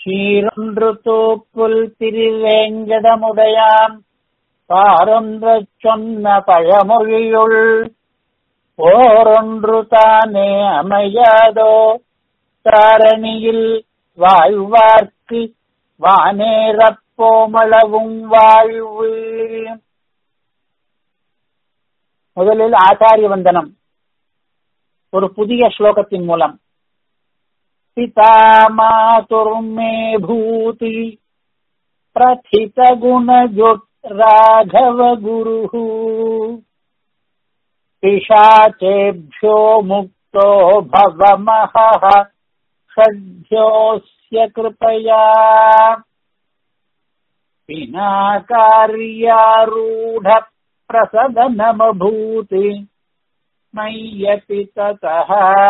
சீரொன்று தூப்புல் திருவேங்கடமுடையான் பாரொன்றச் சொன்ன பழமொழியுள் ஓரொன்று தானே அமையாதோ தாரணியில் வாழ்வார்க்கு வானேறப்போமளவும் வாழ்வு முதலில் ஆச்சாரிய வந்தனம் ஒரு புதிய ஸ்லோகத்தின் மூலம் பிதா மாதுர்மே பூதி பிரதித குணஜுட் ராഘவ குரு पिशाचेभ्यो मुक्तो भवमहः षड्भ्योऽस्य कृपया पिनाकार्यारूढप्रसदनमभूति मय्यपि ततः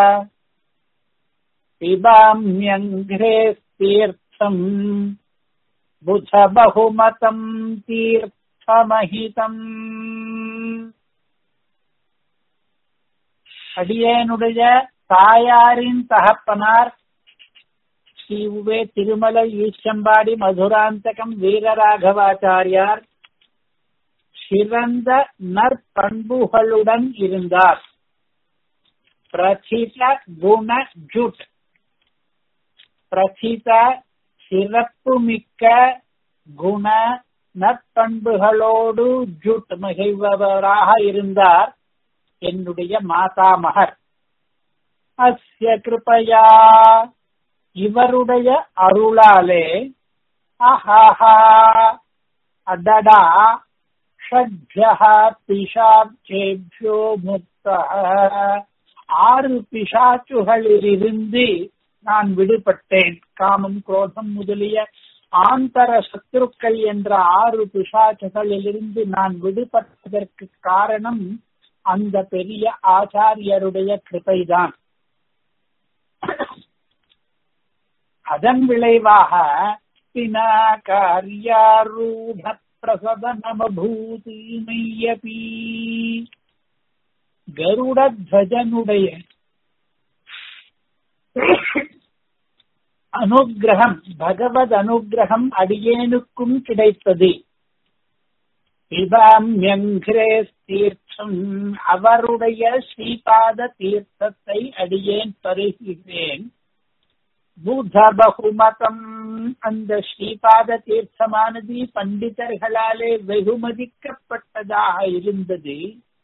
पिबाम्यङ्घ्रेस्तीर्थम् बुध बहुमतम् तीर्थमहितम् அடியேனுடைய தாயாரின் தகப்பனார் ஸ்ரீவுவே திருமலை ஈச்சம்பாடி மதுராந்தகம் வீரராகவாச்சாரியார் சிறந்த நற்பண்புகளுடன் இருந்தார் பிரசித குண ஜுட் பிரசித சிறப்புமிக்க குண நற்பண்புகளோடு ஜுட் மிகைவராக இருந்தார் என்னுடைய மாதாமகர் அஸ்ய கிருபையா இவருடைய அருளாலே அஹாஹா அடடா ஷட்ஜா பிஷாச்சேபியோ முக்த ஆறு பிசாச்சுகளிலிருந்து நான் விடுபட்டேன் காமம் குரோதம் முதலிய ஆந்தர சத்துருக்கள் என்ற ஆறு பிசாச்சுகளிலிருந்து நான் விடுபட்டதற்கு காரணம் அந்த பெரிய ஆச்சாரியருடைய கிருபைதான் அதன் விளைவாக காரியாரூட பிரசதனமபூதி மெய்யபி கருடத்வஜனுடைய அனுகிரகம் பகவத் அனுகிரகம் அடியேனுக்கும் கிடைத்தது பிபாமியங்கிரே தீர்த்தம் அவருடைய ஸ்ரீபாத தீர்த்தத்தை அடியேன் பருகிறேன் புத்த பகுமதம் அந்த ஸ்ரீபாத தீர்த்தமானது பண்டிதர்களாலே வெகுமதிக்கப்பட்டதாக இருந்தது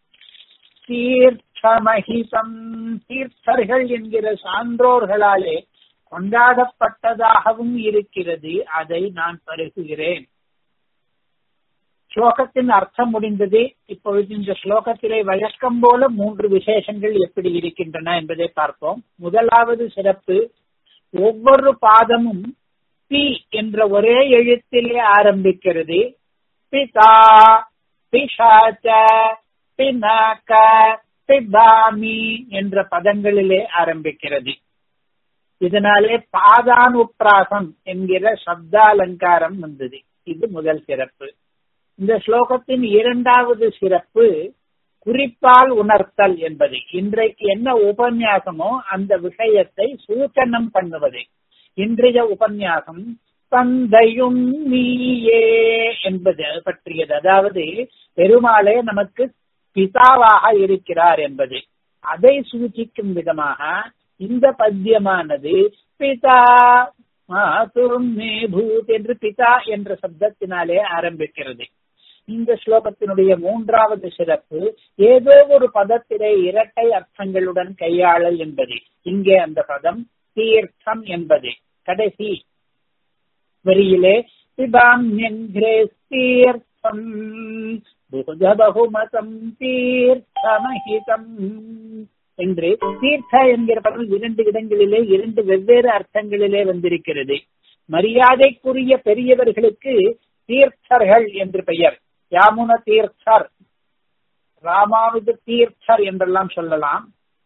தீர்த்தமகிதம் தீர்த்தர்கள் என்கிற சான்றோர்களாலே கொண்டாடப்பட்டதாகவும் இருக்கிறது அதை நான் பருகுகிறேன் ஸ்லோகத்தின் அர்த்தம் முடிந்தது இப்பொழுது இந்த ஸ்லோகத்திலே வழக்கம் போல மூன்று விசேஷங்கள் எப்படி இருக்கின்றன என்பதை பார்ப்போம் முதலாவது சிறப்பு ஒவ்வொரு பாதமும் பி என்ற ஒரே எழுத்திலே ஆரம்பிக்கிறது பிதா பிஷாச்ச பினாக்க பிபாமி என்ற பதங்களிலே ஆரம்பிக்கிறது இதனாலே பாதானுப்பிராசம் என்கிற சப்தாலங்காரம் வந்தது இது முதல் சிறப்பு இந்த ஸ்லோகத்தின் இரண்டாவது சிறப்பு குறிப்பால் உணர்த்தல் என்பது இன்றைக்கு என்ன உபன்யாசமோ அந்த விஷயத்தை சூச்சனம் பண்ணுவது இன்றைய உபன்யாசம் தந்தையும் நீயே என்பது பற்றியது அதாவது பெருமாளே நமக்கு பிதாவாக இருக்கிறார் என்பது அதை சூச்சிக்கும் விதமாக இந்த பத்தியமானது பிதா மாதுரும் மேபூத் என்று பிதா என்ற சப்தத்தினாலே ஆரம்பிக்கிறது இந்த ஸ்லோகத்தினுடைய மூன்றாவது சிறப்பு ஏதோ ஒரு பதத்திலே இரட்டை அர்த்தங்களுடன் கையாளல் என்பது இங்கே அந்த பதம் தீர்த்தம் என்பது கடைசி வரியிலே பிபாம்யங்கிரே தீர்த்தம் புகுத பகுமதம் தீர்த்தமஹிதம் என்று தீர்த்த என்கிற பதம் இரண்டு இடங்களிலே இரண்டு வெவ்வேறு அர்த்தங்களிலே வந்திருக்கிறது மரியாதைக்குரிய பெரியவர்களுக்கு தீர்த்தர்கள் என்று பெயர் யாமுன தீர்த்தர் ராமானுஜ தீர்த்தர் என்றெல்லாம் சொல்லலாம்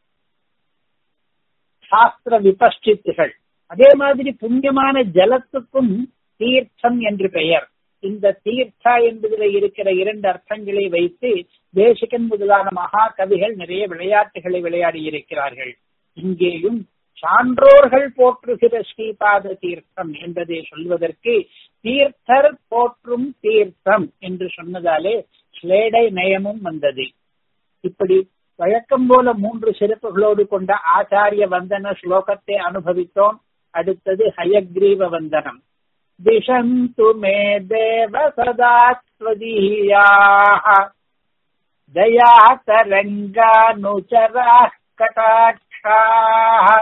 சாஸ்திர விபஷ்டித்துகள் அதே மாதிரி புண்ணியமான ஜலத்துக்கும் தீர்த்தம் என்று பெயர் இந்த தீர்த்தா என்பதில் இருக்கிற இரண்டு அர்த்தங்களை வைத்து தேசிகன் முதலான மகா கவிகள் நிறைய விளையாட்டுகளை விளையாடி இருக்கிறார்கள் இங்கேயும் சான்றோர்கள் போற்றுகிற ஸ்ரீபாத தீர்த்தம் என்பதை சொல்வதற்கு தீர்த்தர் போற்றும் தீர்த்தம் என்று சொன்னதாலே ஸ்லேடை நயமும் வந்தது இப்படி வழக்கம் போல மூன்று சிறப்புகளோடு கொண்ட ஆச்சாரிய வந்தன ஸ்லோகத்தை அனுபவித்தோம் அடுத்தது ஹயக்ரீவ வந்தனம் திஷந்து மே தேவ சதாத்வதீயாக தயா தரங்கானுச்சரா கட்டாட்சாः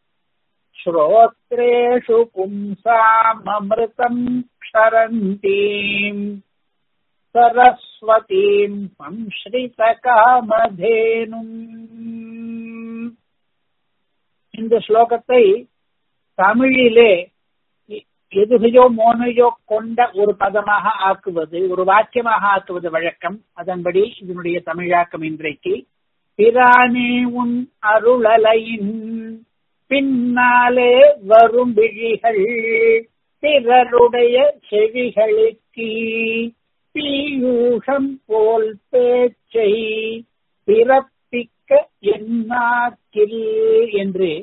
श्रोत्रेषु पुंसाममृतम् क्षरन्तीम् सरस्वतीम् संश्रितकामधेनुम् இந்த ஸ்லோகத்தை தமிழிலே எதுகையோ மோனையோ கொண்ட ஒரு பதமாக ஆக்குவது ஒரு வாக்கியமாக ஆக்குவது வழக்கம் அதன்படி இதனுடைய தமிழாக்கம் இன்றைக்கு பிரானே உன் அருளலையின் பின்னாலே வரும் விழிகள் பிறருடைய செவிகளுக்கு பீயூஷம் போல் பேச்சை பிறப்பிக்க என்னாக்கில் என்று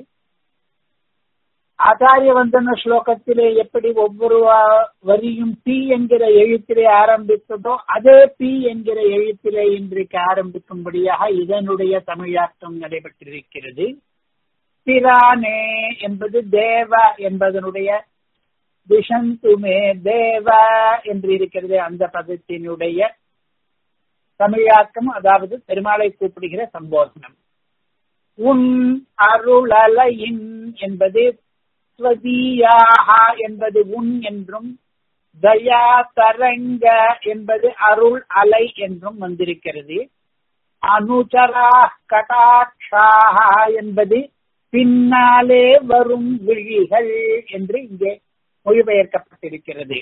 ஆச்சாரிய வந்தன ஸ்லோகத்திலே எப்படி ஒவ்வொரு வரியும் பி என்கிற எழுத்திலே ஆரம்பித்ததோ அதே பி என்கிற எழுத்திலே இன்றைக்கு ஆரம்பிக்கும்படியாக இதனுடைய தமிழாக்கம் நடைபெற்றிருக்கிறது பிரானே என்பது தேவ என்பதனுடைய விஷந்துமே தேவ என்று இருக்கிறது அந்த பதத்தினுடைய தமிழாக்கம் அதாவது பெருமாளை கூப்பிடுகிற சம்போதனம் உன் அருளலையின் என்பது ஸ்வதீயாக என்பது உன் என்றும் தயா தரங்க என்பது அருள் அலை என்றும் வந்திருக்கிறது அனுச்சரா கடாட்சாக என்பது பின்னாலே வரும் விழிகள் என்று இங்கே மொழிபெயர்க்கப்பட்டிருக்கிறது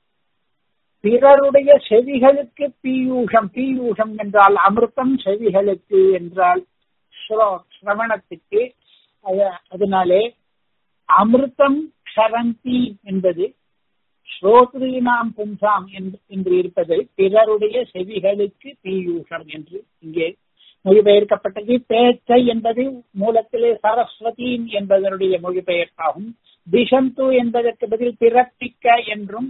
பிறருடைய செவிகளுக்கு பீயூஷம் பீயூஷம் என்றால் அமிர்தம் செவிகளுக்கு என்றால் சிரவணத்துக்கு அதனாலே அமிர்தம் ஷரந்தி என்பது ஸ்ரோத்ரீனாம் பும்சாம் என்று இருப்பது பிறருடைய செவிகளுக்கு பீயூஷம் என்று இங்கே மொழிபெயர்க்கப்பட்டது பேச்சை என்பது மூலத்திலே சரஸ்வதி என்பதனுடைய மொழிபெயர்ப்பாகும் திஷந்து என்பதற்கு பதில் பிறப்பிக்க என்றும்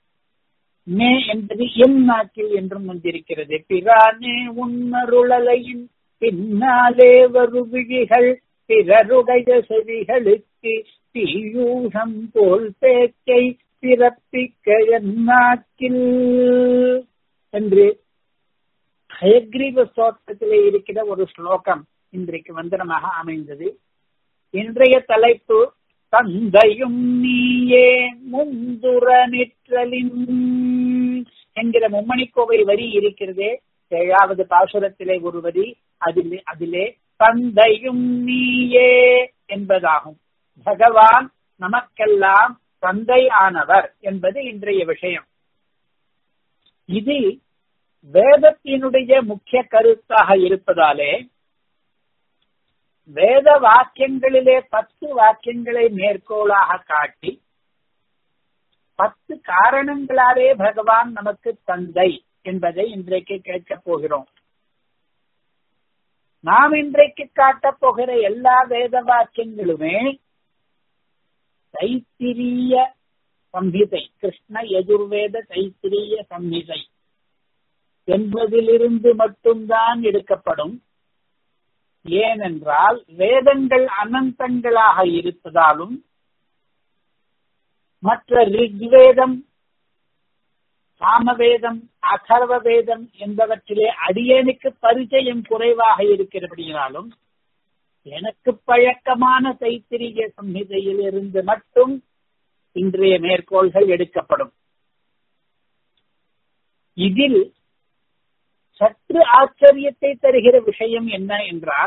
மே என்பது எம் நாக்கில் என்றும் வந்திருக்கிறது பிரானே உன்னருளலையின் பின்னாலே வருவிழிகள் பிறருடைய செவிகளுக்கு பீயூஷம் போல் பேச்சை பிறப்பிக்க என்னாக்கில் என்று ஹயக்ரீவ ஸ்தோத்திரத்திலே இருக்கிற ஒரு ஸ்லோகம் இன்றைக்கு வந்தனமாக அமைந்தது இன்றைய தலைப்பு தந்தையும் நீயே முந்துர நிற்றலின் என்கிற மும்மணிக்கோவை வரி இருக்கிறதே ஏழாவது பாசுரத்திலே ஒரு வரி அதிலே அதிலே தந்தையும் நீயே என்பதாகும் பகவான் நமக்கெல்லாம் தந்தை ஆனவர் என்பது இன்றைய விஷயம் இது வேதத்தினுடைய முக்கிய கருத்தாக இருப்பதாலே வேத வாக்கியங்களிலே பத்து வாக்கியங்களை மேற்கோளாக காட்டி பத்து காரணங்களாலே பகவான் நமக்கு தந்தை என்பதை இன்றைக்கு கேட்கப் போகிறோம் நாம் இன்றைக்கு காட்டப் போகிற எல்லா வேத வாக்கியங்களுமே தைத்திரிய சம்ஹிதை கிருஷ்ண யஜுர்வேத தைத்திரிய சம்ஹிதை என்பதிலிருந்து மட்டும்தான் எடுக்கப்படும் ஏனென்றால் வேதங்கள் அனந்தங்களாக இருப்பதாலும் மற்ற ரிக்வேதம் சாமவேதம் அதர்வ வேதம் என்பவற்றிலே அடியனுக்கு பரிச்சயம் குறைவாக இருக்கிறபடியாலும் எனக்கு பழக்கமான தைத்திரிய சம்ஹிதையில் இருந்து மட்டும் இன்றைய மேற்கோள்கள் எடுக்கப்படும் இதில் சற்று ஆச்சரியத்தை தருகிற விஷயம் என்ன என்றால்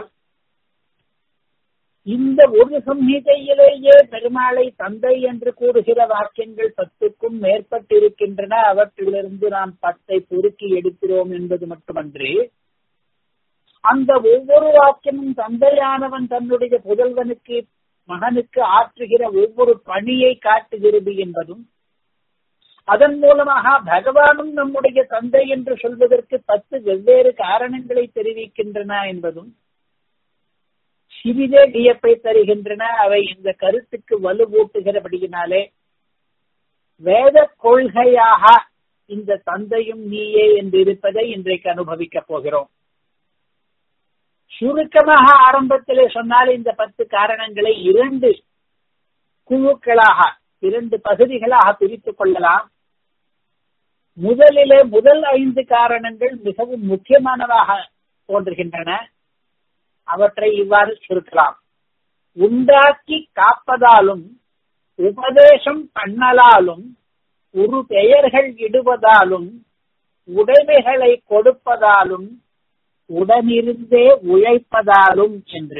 இந்த ஒரு சம்ஹிதையிலேயே பெருமாளை தந்தை என்று கூறுகிற வாக்கியங்கள் பத்துக்கும் மேற்பட்டிருக்கின்றன அவற்றிலிருந்து நாம் பத்தை பொறுக்கி எடுக்கிறோம் என்பது மட்டுமன்றி அந்த ஒவ்வொரு வாக்கியமும் தந்தையானவன் தன்னுடைய புதல்வனுக்கு மகனுக்கு ஆற்றுகிற ஒவ்வொரு பணியை காட்டுகிறது என்பதும் அதன் மூலமாக பகவானும் நம்முடைய தந்தை என்று சொல்வதற்கு பத்து வெவ்வேறு காரணங்களை தெரிவிக்கின்றன என்பதும் சிறிதே வியப்பை தருகின்றன அவை இந்த கருத்துக்கு வலுவூட்டுகிறபடியினாலே வேத கொள்கையாக இந்த தந்தையும் நீயே என்று இருப்பதை இன்றைக்கு அனுபவிக்கப் போகிறோம் சுருக்கமாக ஆரம்பத்திலே சொன்னால் இந்த பத்து காரணங்களை இரண்டு குழுக்களாக இரண்டு பகுதிகளாக பிரித்துக் கொள்ளலாம் முதலிலே முதல் ஐந்து காரணங்கள் மிகவும் முக்கியமானதாக தோன்றுகின்றன அவற்றை இவ்வாறு சுருக்கலாம் உண்டாக்கி காப்பதாலும் உபதேசம் பண்ணலாலும் ஒரு பெயர்கள் இடுவதாலும் உடைமைகளை கொடுப்பதாலும் உடனிருந்தே உழைப்பதாலும் என்று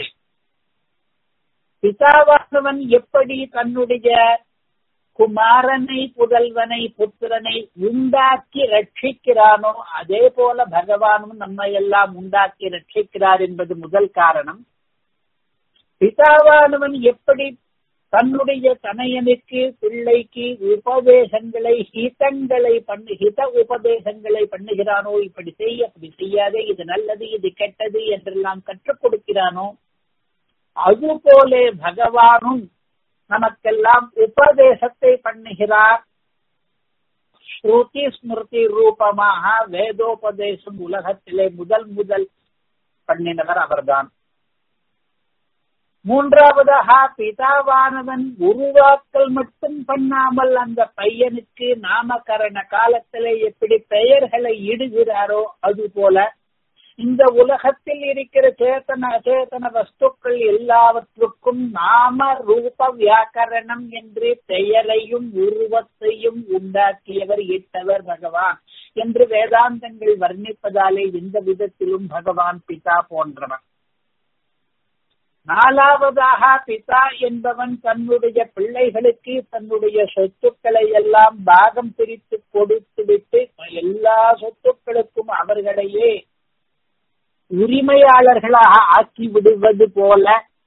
பிதாவாசவன் எப்படி தன்னுடைய குமாரனை புதல்வனை புத்திரனை உண்டாக்கி ரட்சிக்கிறானோ அதே போல பகவானும் நம்மை எல்லாம் உண்டாக்கி ரட்சிக்கிறார் என்பது முதல் காரணம் பிதாவானவன் எப்படி தன்னுடைய தனையனுக்கு பிள்ளைக்கு உபதேசங்களை ஹிதங்களை பண்ணு ஹித உபதேசங்களை பண்ணுகிறானோ இப்படி செய்ய அப்படி செய்யாதே இது நல்லது இது கெட்டது என்றெல்லாம் கற்றுக் கொடுக்கிறானோ அதுபோலே பகவானும் நமக்கெல்லாம் உபதேசத்தை பண்ணுகிறார் ஸ்ருதி ஸ்மிருதி ரூபமாக வேதோபதேசம் உலகத்திலே முதல் முதல் பண்ணினவர் அவர்தான் மூன்றாவதாக பிதாவானவன் உருவாக்கல் மட்டும் பண்ணாமல் அந்த பையனுக்கு நாமகரண காலத்திலே எப்படி பெயர்களை இடுகிறாரோ அது போல இந்த உலகத்தில் இருக்கிற சேத்தன அச்சேதன வஸ்துக்கள் எல்லாவற்றுக்கும் நாம ரூப வியாக்கரணம் என்று பெயரையும் உருவத்தையும் உண்டாக்கியவர் இட்டவர் பகவான் என்று வேதாந்தங்கள் வர்ணிப்பதாலே இந்த விதத்திலும் பகவான் பிதா போன்றவன் நாலாவதாக பிதா என்பவன் தன்னுடைய பிள்ளைகளுக்கு தன்னுடைய சொத்துக்களை எல்லாம் பாகம் பிரித்து கொடுத்து விட்டு எல்லா சொத்துக்களுக்கும் அவர்களையே உரிமையாளர்களாக ஆக்கி விடுவது போல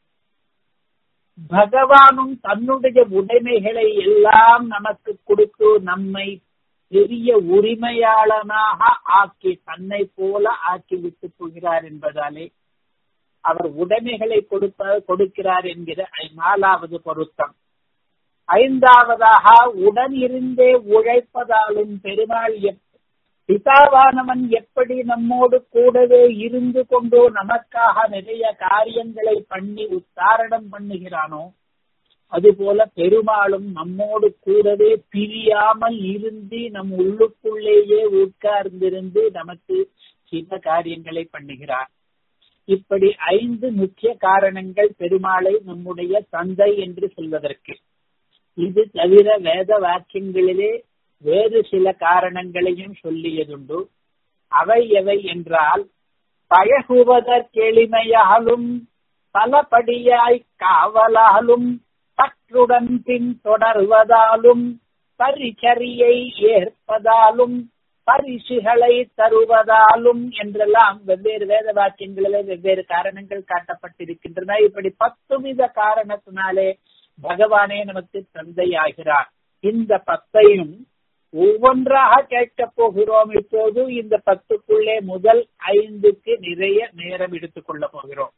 பகவானும் தன்னுடைய உடைமைகளை எல்லாம் நமக்கு கொடுத்து நம்மை பெரிய உரிமையாளனாக ஆக்கி தன்னை போல ஆக்கி விட்டு போகிறார் என்பதாலே அவர் உடைமைகளை கொடுப்ப கொடுக்கிறார் என்கிற நாலாவது பொருத்தம் ஐந்தாவதாக உடன் இருந்தே உழைப்பதாலும் பெருமாள் பிதாவானவன் எப்படி நம்மோடு கூடவே இருந்து கொண்டோ நமக்காக நிறைய காரியங்களை பண்ணி உத்தாரணம் பண்ணுகிறானோ அதுபோல பெருமாளும் நம்மோடு கூடவே பிரியாமல் இருந்து நம் உள்ளுக்குள்ளேயே உட்கார்ந்திருந்து நமக்கு சில காரியங்களை பண்ணுகிறார் இப்படி ஐந்து முக்கிய காரணங்கள் பெருமாளை நம்முடைய தந்தை என்று சொல்வதற்கு இது தவிர வேத வாக்கியங்களிலே வேறு சில காரணங்களையும் சொல்லியதுண்டு அவை எவை என்றால் பழகுவதற்கெளிமையாலும் பலபடியாய் காவலாலும் பற்றுடன் பின் தொடர்வதாலும் பரிச்சரியை ஏற்பதாலும் பரிசுகளை தருவதாலும் என்றெல்லாம் வெவ்வேறு வேத வாக்கியங்களிலே வெவ்வேறு காரணங்கள் காட்டப்பட்டிருக்கின்றன இப்படி பத்து வித காரணத்தினாலே பகவானே நமக்கு தந்தையாகிறார் இந்த பத்தையும் ஒவ்வொன்றாக கேட்கப் போகிறோம் இப்போது இந்த பத்துக்குள்ளே முதல் ஐந்துக்கு நிறைய நேரம் எடுத்துக் கொள்ள போகிறோம்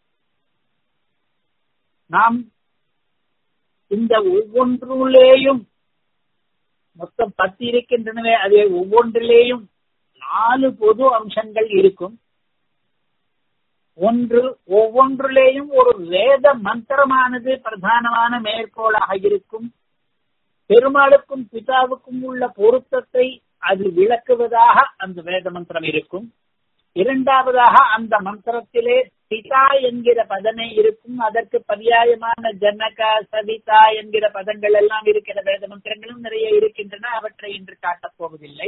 நாம் இந்த ஒவ்வொன்றுலேயும் மொத்தம் பத்து இருக்கின்றனவே அதே ஒவ்வொன்றிலேயும் நாலு பொது அம்சங்கள் இருக்கும் ஒன்று ஒவ்வொன்றிலேயும் ஒரு வேத மந்திரமானது பிரதானமான மேற்கோளாக இருக்கும் பெருமாளுக்கும் பிதாவுக்கும் உள்ள பொருத்தத்தை அது விளக்குவதாக அந்த வேத மந்திரம் இருக்கும் இரண்டாவதாக அந்த மந்திரத்திலே பிதா என்கிற பதமே இருக்கும் அதற்கு பரியாயமான ஜனக சவிதா என்கிற பதங்கள் எல்லாம் இருக்கிற வேத மந்திரங்களும் நிறைய இருக்கின்றன அவற்றை இன்று காட்டப் போவதில்லை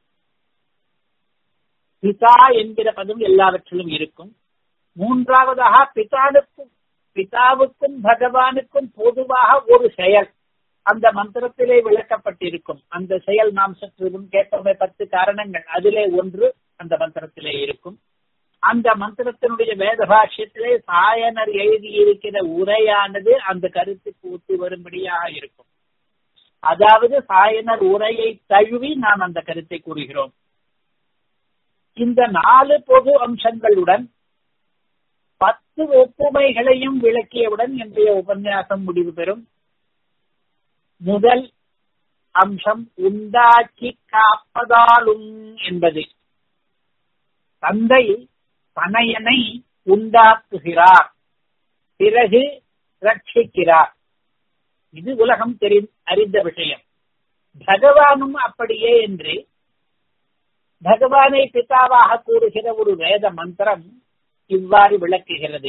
பிதா என்கிற பதம் எல்லாவற்றிலும் இருக்கும் மூன்றாவதாக பிதானுக்கும் பிதாவுக்கும் பகவானுக்கும் பொதுவாக ஒரு செயல் அந்த மந்திரத்திலே விளக்கப்பட்டிருக்கும் அந்த செயல் நாம் சற்று முன் கேட்டோமே பத்து காரணங்கள் அதிலே ஒன்று அந்த மந்திரத்திலே இருக்கும் அந்த மந்திரத்தினுடைய வேத பாஷ்யத்திலே சாயனர் எழுதியிருக்கிற உரையானது அந்த கருத்துக்கு ஒத்து வரும்படியாக இருக்கும் அதாவது சாயனர் உரையை தழுவி நாம் அந்த கருத்தை கூறுகிறோம் இந்த நாலு பொது அம்சங்களுடன் பத்து ஒப்புமைகளையும் விளக்கியவுடன் இன்றைய உபன்யாசம் முடிவு பெறும் முதல் அம்சம் உண்டாக்கி காப்பதாலும் என்பது தந்தை தனையனை உண்டாக்குகிறார் பிறகு ரட்சிக்கிறார் இது உலகம் தெரி அறிந்த விஷயம் பகவானும் அப்படியே என்று பகவானை பிதாவாக கூறுகிற ஒரு வேத மந்திரம் இவ்வாறு விளக்குகிறது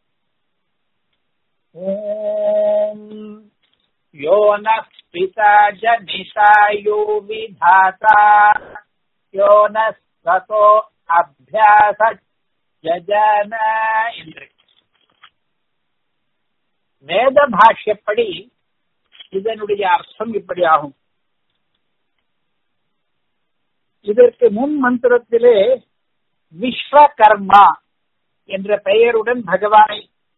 ஓம் யோன பிதா ஜனிஷாயோ விதாதா யோன சதோ அபியாச ஜஜன என்று வேத பாஷ்யப்படி இதனுடைய அர்த்தம் இப்படி ஆகும் இதற்கு முன் மந்திரத்திலே விஸ்வகர்மா என்ற பெயருடன் பகவானை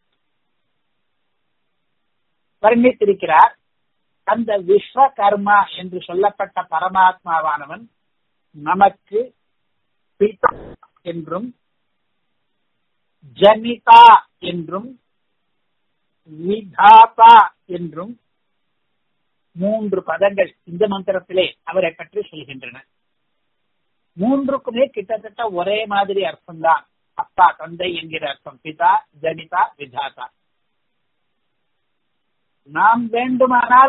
வர்ணித்திருக்கிறார் அந்த விஸ்வகர்மா என்று சொல்லப்பட்ட பரமாத்மாவானவன் நமக்கு பிதா என்றும் ஜனிதா என்றும் விதாதா என்றும் மூன்று பதங்கள் இந்த மந்திரத்திலே அவரை பற்றி சொல்கின்றன மூன்றுக்குமே கிட்டத்தட்ட ஒரே மாதிரி அர்த்தம்தான் அப்பா தந்தை என்கிற அர்த்தம் பிதா ஜனிதா விதாதா நாம் வேண்டுமானால்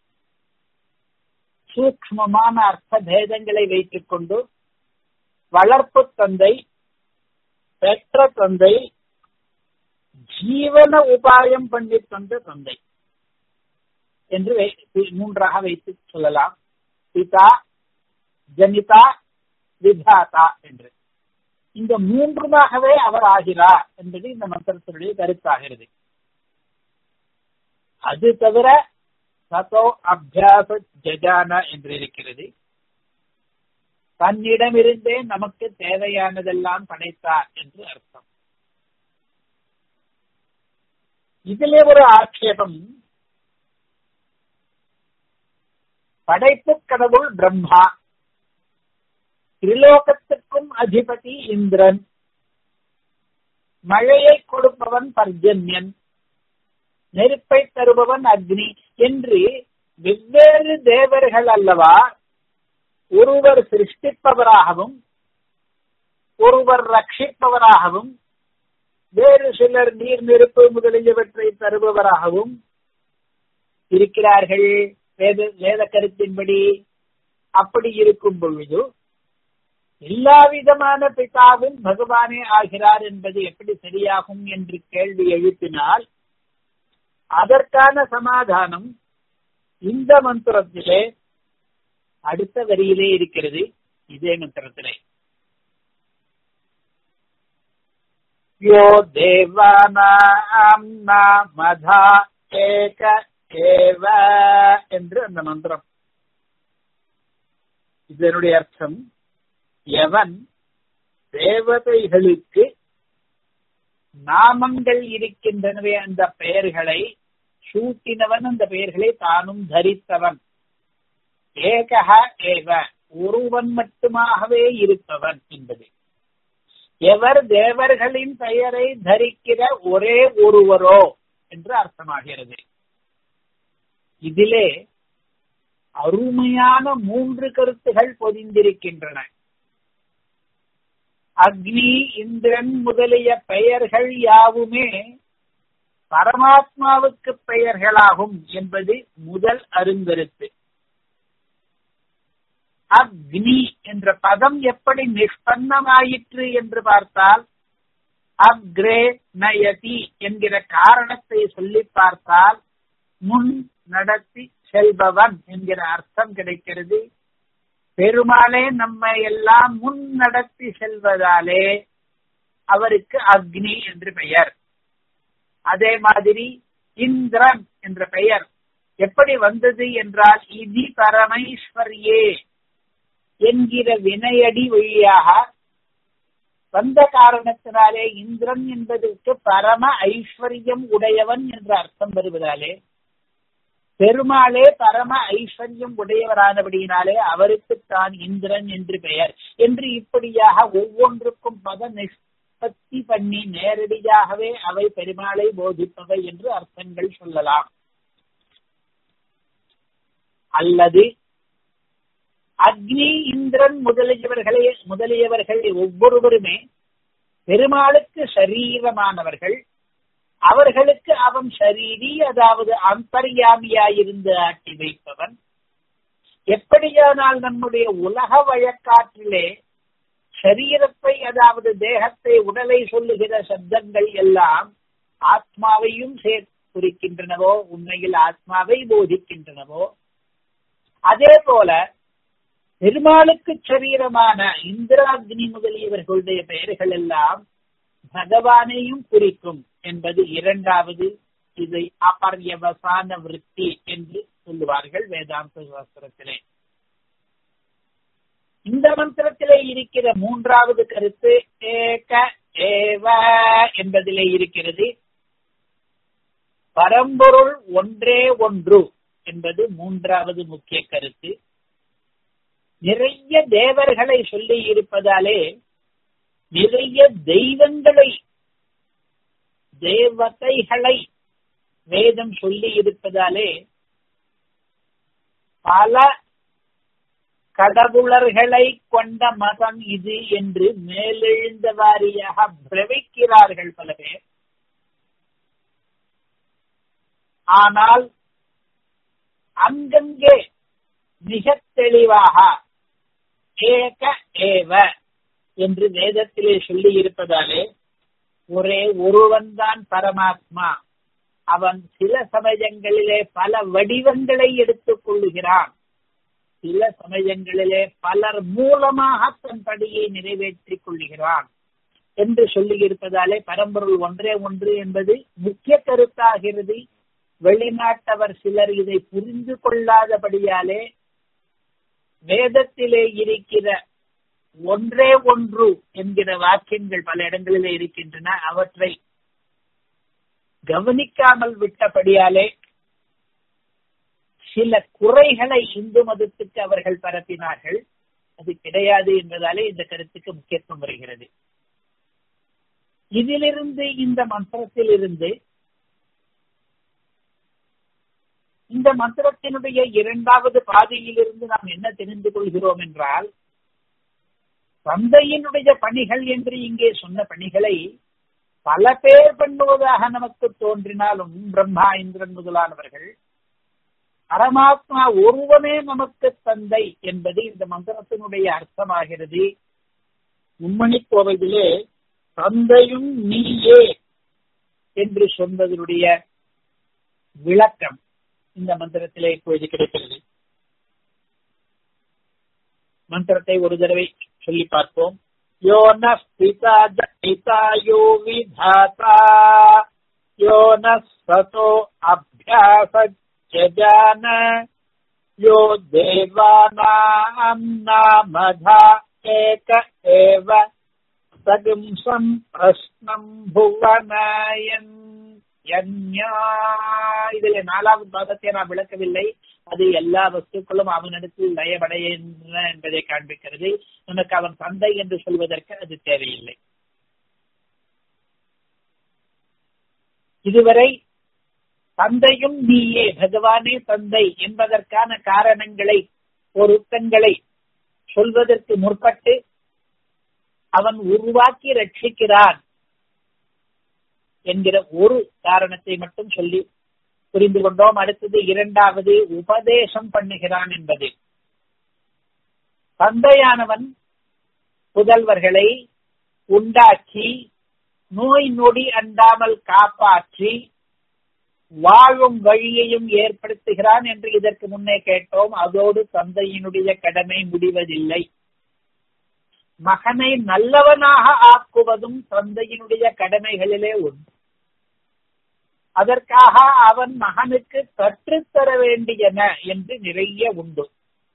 சூக்மமான அர்த்த பேதங்களை வைத்துக் கொண்டு வளர்ப்பு தந்தை பெற்ற தந்தை ஜீவன உபாயம் பண்ணி தந்த தந்தை என்று மூன்றாக வைத்து சொல்லலாம் பிதா ஜனிதா விதாதா என்று இந்த மூன்றுமாகவே அவர் ஆகிறார் என்பது இந்த மந்திரத்தினுடைய கருத்தாகிறது அது தவிர சதோ அபியாச ஜஜான என்று இருக்கிறது தன்னிடமிருந்தே நமக்கு தேவையானதெல்லாம் படைத்தார் என்று அர்த்தம் இதிலே ஒரு ஆட்சேபம் படைப்பு கடவுள் பிரம்மா திரிலோகத்துக்கும் அதிபதி இந்திரன் மழையை கொடுப்பவன் பர்ஜன்யன் நெருப்பை தருபவன் அக்னி என்று வெவ்வேறு தேவர்கள் அல்லவா ஒருவர் சிருஷ்டிப்பவராகவும் ஒருவர் ரட்சிப்பவராகவும் வேறு சிலர் நீர் நெருப்பு முதலியவற்றை தருபவராகவும் இருக்கிறார்கள் வேத வேத கருத்தின்படி அப்படி இருக்கும் பொழுது எல்லா விதமான பிதாவும் பகவானே ஆகிறார் என்பது எப்படி சரியாகும் என்று கேள்வி எழுப்பினால் அதற்கான சமாதானம் இந்த மந்திரத்திலே அடுத்த வரியிலே இருக்கிறது இதே மந்திரத்திலே யோ தேவானாம் மதா ஏக ஏவ என்று அந்த மந்திரம் இதனுடைய அர்த்தம் எவன் தேவதைகளுக்கு நாமங்கள் இருக்கின்றனவே அந்த பெயர்களை சூட்டினவன் அந்த பெயர்களை தானும் தரித்தவன் ஏகஹ ஏவ ஒருவன் மட்டுமாகவே இருப்பவன் என்பது எவர் தேவர்களின் பெயரை தரிக்கிற ஒரே ஒருவரோ என்று அர்த்தமாகிறது இதிலே அருமையான மூன்று கருத்துகள் பொதிந்திருக்கின்றன அக்னி இந்திரன் முதலிய பெயர்கள் யாவுமே பரமாத்மாவுக்கு பெயர்களாகும் என்பது முதல் அருங்கருத்து அக்னி என்ற பதம் எப்படி நிஷ்பன்னமாயிற்று என்று பார்த்தால் அக்ரே நயதி என்கிற காரணத்தை சொல்லி பார்த்தால் முன் நடத்தி செல்பவன் என்கிற அர்த்தம் கிடைக்கிறது பெருமாளே நம்மை எல்லாம் முன் நடத்தி செல்வதாலே அவருக்கு அக்னி என்று பெயர் அதே மாதிரி இந்திரன் என்ற பெயர் எப்படி வந்தது என்றால் இதி பரமைஸ்வரியே என்கிற வினையடி வழியாக வந்த காரணத்தினாலே இந்திரன் என்பதற்கு பரம ஐஸ்வர்யம் உடையவன் என்ற அர்த்தம் வருவதாலே பெருமாளே பரம ஐஸ்வர்யம் உடையவரானபடியினாலே அவருக்கு தான் இந்திரன் என்று பெயர் என்று இப்படியாக ஒவ்வொன்றுக்கும் பத உற்பத்தி பண்ணி நேரடியாகவே அவை பெருமாளை போதிப்பவை என்று அர்த்தங்கள் சொல்லலாம் அல்லது அக்னி இந்திரன் முதலியவர்களே முதலியவர்கள் ஒவ்வொருவருமே பெருமாளுக்கு சரீரமானவர்கள் அவர்களுக்கு அவன் ஷரீரி அதாவது அந்தர்யாமியாயிருந்து ஆட்டி வைப்பவன் எப்படியானால் நம்முடைய உலக வழக்காற்றிலே சரீரத்தை அதாவது தேகத்தை உடலை சொல்லுகிற சப்தங்கள் எல்லாம் ஆத்மாவையும் சேர் குறிக்கின்றனவோ உண்மையில் ஆத்மாவை போதிக்கின்றனவோ அதே போல பெருமாளுக்கு சரீரமான இந்திராக்னி முதலியவர்களுடைய பெயர்கள் எல்லாம் பகவானையும் குறிக்கும் என்பது இரண்டாவது இதை அபர்யவசான விற்பி என்று சொல்லுவார்கள் வேதாந்த சாஸ்திரத்திலே இந்த மந்திரத்திலே இருக்கிற மூன்றாவது கருத்து ஏக ஏவ என்பதிலே இருக்கிறது பரம்பொருள் ஒன்றே ஒன்று என்பது மூன்றாவது முக்கிய கருத்து நிறைய தேவர்களை சொல்லி இருப்பதாலே நிறைய தெய்வங்களை தேவதைகளை வேதம் சொல்லி இருப்பதாலே பல கடவுளர்களை கொண்ட மதம் இது என்று மேலெழுந்த வாரியாக பிரவிக்கிறார்கள் பல பேர் ஆனால் அங்கங்கே மிக தெளிவாக ஏக ஏவ என்று வேதத்திலே சொல்லி இருப்பதாலே ஒரே ஒருவன்தான் பரமாத்மா அவன் சில சமயங்களிலே பல வடிவங்களை எடுத்துக் கொள்ளுகிறான் சில சமயங்களிலே பலர் மூலமாக தன் படியை நிறைவேற்றிக் கொள்ளுகிறான் என்று சொல்லி இருப்பதாலே பரம்பொருள் ஒன்றே ஒன்று என்பது முக்கிய கருத்தாகிறது வெளிநாட்டவர் சிலர் இதை புரிந்து கொள்ளாதபடியாலே வேதத்திலே இருக்கிற ஒன்றே ஒன்று என்கிற வாக்கியங்கள் பல இடங்களிலே இருக்கின்றன அவற்றை கவனிக்காமல் விட்டபடியாலே சில குறைகளை இந்து மதத்துக்கு அவர்கள் பரப்பினார்கள் அது கிடையாது என்பதாலே இந்த கருத்துக்கு முக்கியத்துவம் வருகிறது இதிலிருந்து இந்த மந்திரத்தில் இருந்து இந்த மந்திரத்தினுடைய இரண்டாவது பாதையிலிருந்து நாம் என்ன தெரிந்து கொள்கிறோம் என்றால் தந்தையினுடைய பணிகள் என்று இங்கே சொன்ன பணிகளை பல பேர் பண்ணுவதாக நமக்கு தோன்றினாலும் பிரம்மா இந்திரன் முதலானவர்கள் பரமாத்மா ஒருவனே நமக்கு தந்தை என்பது இந்த மந்திரத்தினுடைய அர்த்தமாகிறது உண்மணி கோவையிலே தந்தையும் நீயே என்று சொன்னதனுடைய விளக்கம் இந்த மந்திரத்திலே இப்பொழுது கிடைக்கிறது மந்திரத்தை ஒரு தடவை சொல்லி பார்ப்போம் யோ நிதா ஜிதா யோ விதாதா யோ நோ அபியாசஜான யோ தேவானாம் நாமதா ஏக ஏவ சகும்சம் பிரஸ்னம் புவனாயன் இதில் நாலாவது பாகத்தை நான் விளக்கவில்லை அது எல்லா வஸ்துக்களும் அவனிடத்தில் லயமடைகின்றன என்பதை காண்பிக்கிறது நமக்கு அவன் தந்தை என்று சொல்வதற்கு அது தேவையில்லை இதுவரை தந்தையும் நீயே பகவானே தந்தை என்பதற்கான காரணங்களை பொருத்தங்களை சொல்வதற்கு முற்பட்டு அவன் உருவாக்கி ரட்சிக்கிறான் என்கிற ஒரு காரணத்தை மட்டும் சொல்லி புரிந்து கொண்டோம் அடுத்தது இரண்டாவது உபதேசம் பண்ணுகிறான் என்பது தந்தையானவன் புதல்வர்களை உண்டாக்கி நோய் நொடி அண்டாமல் காப்பாற்றி வாழும் வழியையும் ஏற்படுத்துகிறான் என்று இதற்கு முன்னே கேட்டோம் அதோடு தந்தையினுடைய கடமை முடிவதில்லை மகனை நல்லவனாக ஆக்குவதும் தந்தையினுடைய கடமைகளிலே ஒன்று அதற்காக அவன் மகனுக்கு கற்றுத்தர வேண்டியன என்று நிறைய உண்டு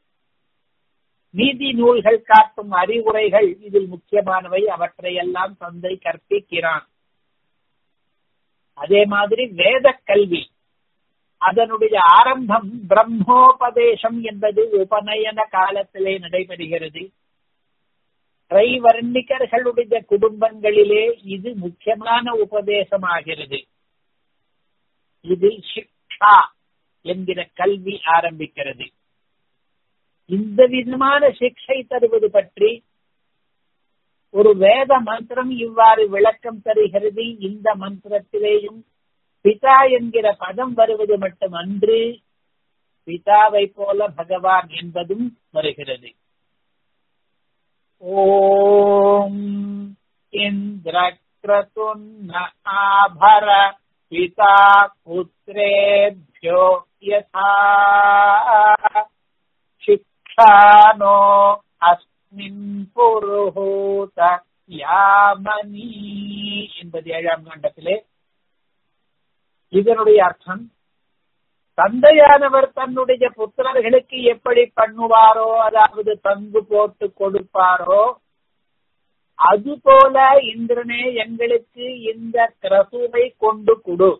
நீதி நூல்கள் காட்டும் அறிவுரைகள் இதில் முக்கியமானவை அவற்றையெல்லாம் தந்தை கற்பிக்கிறான் அதே மாதிரி வேத கல்வி அதனுடைய ஆரம்பம் பிரம்மோபதேசம் என்பது உபநயன காலத்திலே நடைபெறுகிறது திரைவர்ணிகர்களுடைய குடும்பங்களிலே இது முக்கியமான உபதேசமாகிறது இது சிக்ஷா என்கிற கல்வி ஆரம்பிக்கிறது இந்த விதமான சிக்ஷை தருவது பற்றி ஒரு வேத மந்திரம் இவ்வாறு விளக்கம் தருகிறது இந்த மந்திரத்திலேயும் பிதா என்கிற பதம் வருவது மட்டுமன்று பிதாவை போல பகவான் என்பதும் வருகிறது ஓம் இந்திரக்ரதுன்ன ஆபர பிதா புத்திரேभ्यो யதா சிக்ஷானோ அஸ்மின் புருஹூத யாமனி என்பது ஏழாம் காண்டத்திலே இதனுடைய அர்த்தம் தந்தையானவர் தன்னுடைய புத்திரர்களுக்கு எப்படி பண்ணுவாரோ அதாவது பங்கு போட்டு கொடுப்பாரோ அதுபோல இந்திரனே எங்களுக்கு இந்த கிரசுவை கொண்டு கொடு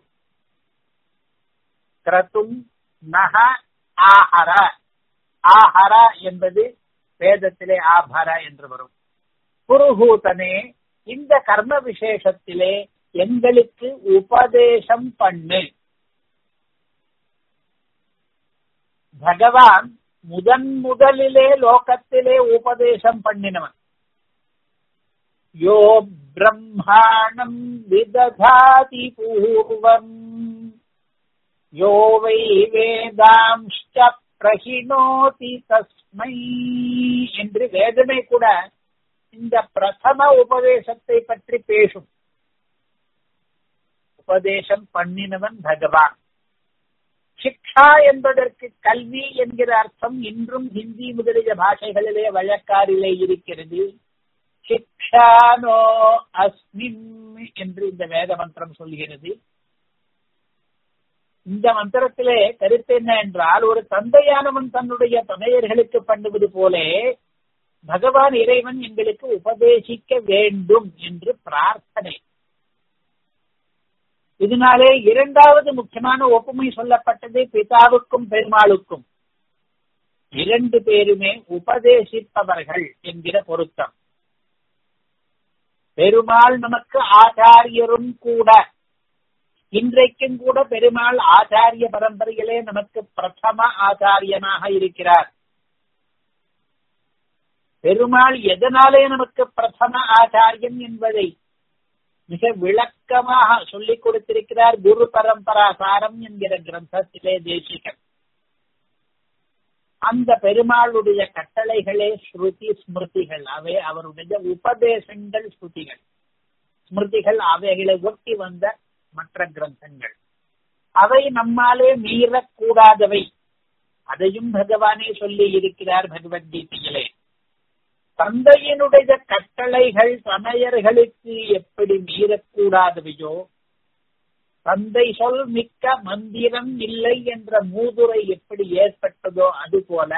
கிரத்தும் நக ஆஹர ஆஹர என்பது வேதத்திலே ஆபர என்று வரும் புருஹூதனே இந்த கர்ம விசேஷத்திலே எங்களுக்கு உபதேசம் பண்ணு பகவான் முதன் முதலிலே லோகத்திலே உபதேசம் பண்ணினவன் யோ பிரம்மாணம் விததாதி பூர்வம் யோ வை வேதாம்ஷ்ட பிரகிணோதி தஸ்மை என்று வேதமே கூட இந்த பிரதம உபதேசத்தை பற்றி பேசும் உபதேசம் பண்ணினவன் பகவான் சிக்ஷா என்பதற்கு கல்வி என்கிற அர்த்தம் இன்றும் ஹிந்தி முதலிய பாஷைகளிலே வழக்காரிலே இருக்கிறது சிக்ஷானோ அஸ்மின் என்று இந்த வேத மந்திரம் சொல்கிறது இந்த மந்திரத்திலே கருத்து என்ன என்றால் ஒரு தந்தையானவன் தன்னுடைய தமையர்களுக்கு பண்ணுவது போலே பகவான் இறைவன் எங்களுக்கு உபதேசிக்க வேண்டும் என்று பிரார்த்தனை இதனாலே இரண்டாவது முக்கியமான ஒப்புமை சொல்லப்பட்டது பிதாவுக்கும் பெருமாளுக்கும் இரண்டு பேருமே உபதேசிப்பவர்கள் என்கிற பொருத்தம் பெருமாள் நமக்கு ஆச்சாரியரும் கூட இன்றைக்கும் கூட பெருமாள் ஆச்சாரிய பரம்பரையிலே நமக்கு பிரதம ஆச்சாரியனாக இருக்கிறார் பெருமாள் எதனாலே நமக்கு பிரதம ஆச்சாரியன் என்பதை மிக விளக்கமாக சொல்லிக் கொடுத்திருக்கிறார் குரு பரம்பராசாரம் என்கிற கிரந்தத்திலே தேசிகன் அந்த பெருமாளுடைய கட்டளைகளே ஸ்ருதி ஸ்மிருதிகள் அவை அவருடைய உபதேசங்கள் ஸ்ருதிகள் ஸ்மிருதிகள் அவைகளை ஒட்டி வந்த மற்ற கிரந்தங்கள் அவை நம்மாலே மீறக்கூடாதவை அதையும் பகவானே சொல்லி இருக்கிறார் பகவத்கீதையிலே தந்தையினுடைய கட்டளைகள் சமையர்களுக்கு எப்படி மீறக்கூடாதவையோ தந்தை சொல் மிக்க மந்திரம் இல்லை என்ற மூதுரை எப்படி ஏற்பட்டதோ அதுபோல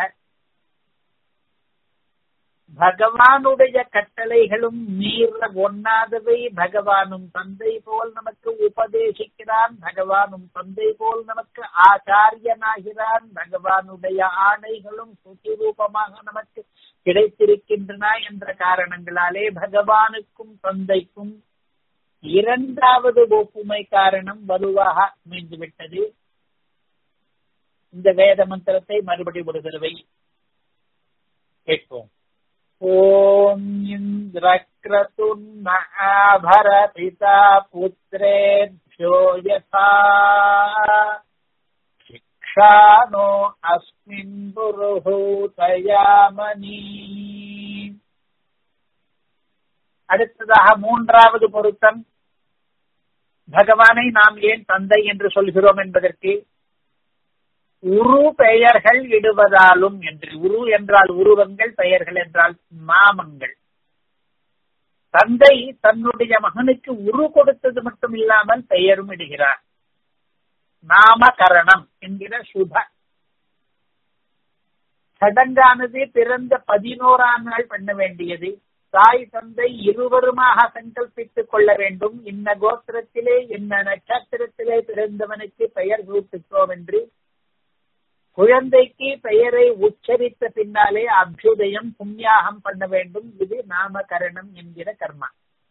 பகவானுடைய கட்டளைகளும் மீற ஒண்ணாதவை பகவானும் தந்தை போல் நமக்கு உபதேசிக்கிறான் பகவானும் தந்தை போல் நமக்கு ஆச்சாரியனாகிறான் பகவானுடைய ஆணைகளும் சுத்தி ரூபமாக நமக்கு கிடைத்திருக்கின்றன என்ற காரணங்களாலே பகவானுக்கும் தந்தைக்கும் இரண்டாவது ஒப்புமை காரணம் வலுவாக அமைந்துவிட்டது இந்த வேத மந்திரத்தை மறுபடி ஒரு தடவை கேட்போம் ஓம் இந்திரக்ரதுன்ன ஆபர பிதா புத்திரேभ्यो யதா சிக்ஷானோ அஸ்மின் புருஹூதயாமனி அடுத்ததாக மூன்றாவது பொருத்தம் பகவானை நாம் ஏன் தந்தை என்று சொல்கிறோம் என்பதற்கு உரு பெயர்கள் இடுவதாலும் என்று உரு என்றால் உருவங்கள் பெயர்கள் என்றால் நாமங்கள் தந்தை தன்னுடைய மகனுக்கு உரு கொடுத்தது மட்டும் இல்லாமல் பெயரும் இடுகிறார் நாமகரணம் என்கிற சுப சடங்கானது பிறந்த பதினோராம் நாள் பண்ண வேண்டியது தாய் தந்தை இருவருமாக சங்கல்பித்துக் கொள்ள வேண்டும் இன்ன கோத்திரத்திலே இன்ன நட்சத்திரத்திலே பிறந்தவனுக்கு பெயர் சூட்டுகிறோம் என்று குழந்தைக்கு பெயரை உச்சரித்த பின்னாலே அபியுதயம் புண்ணியாகம் பண்ண வேண்டும் இது நாமகரணம் என்கிற கர்மா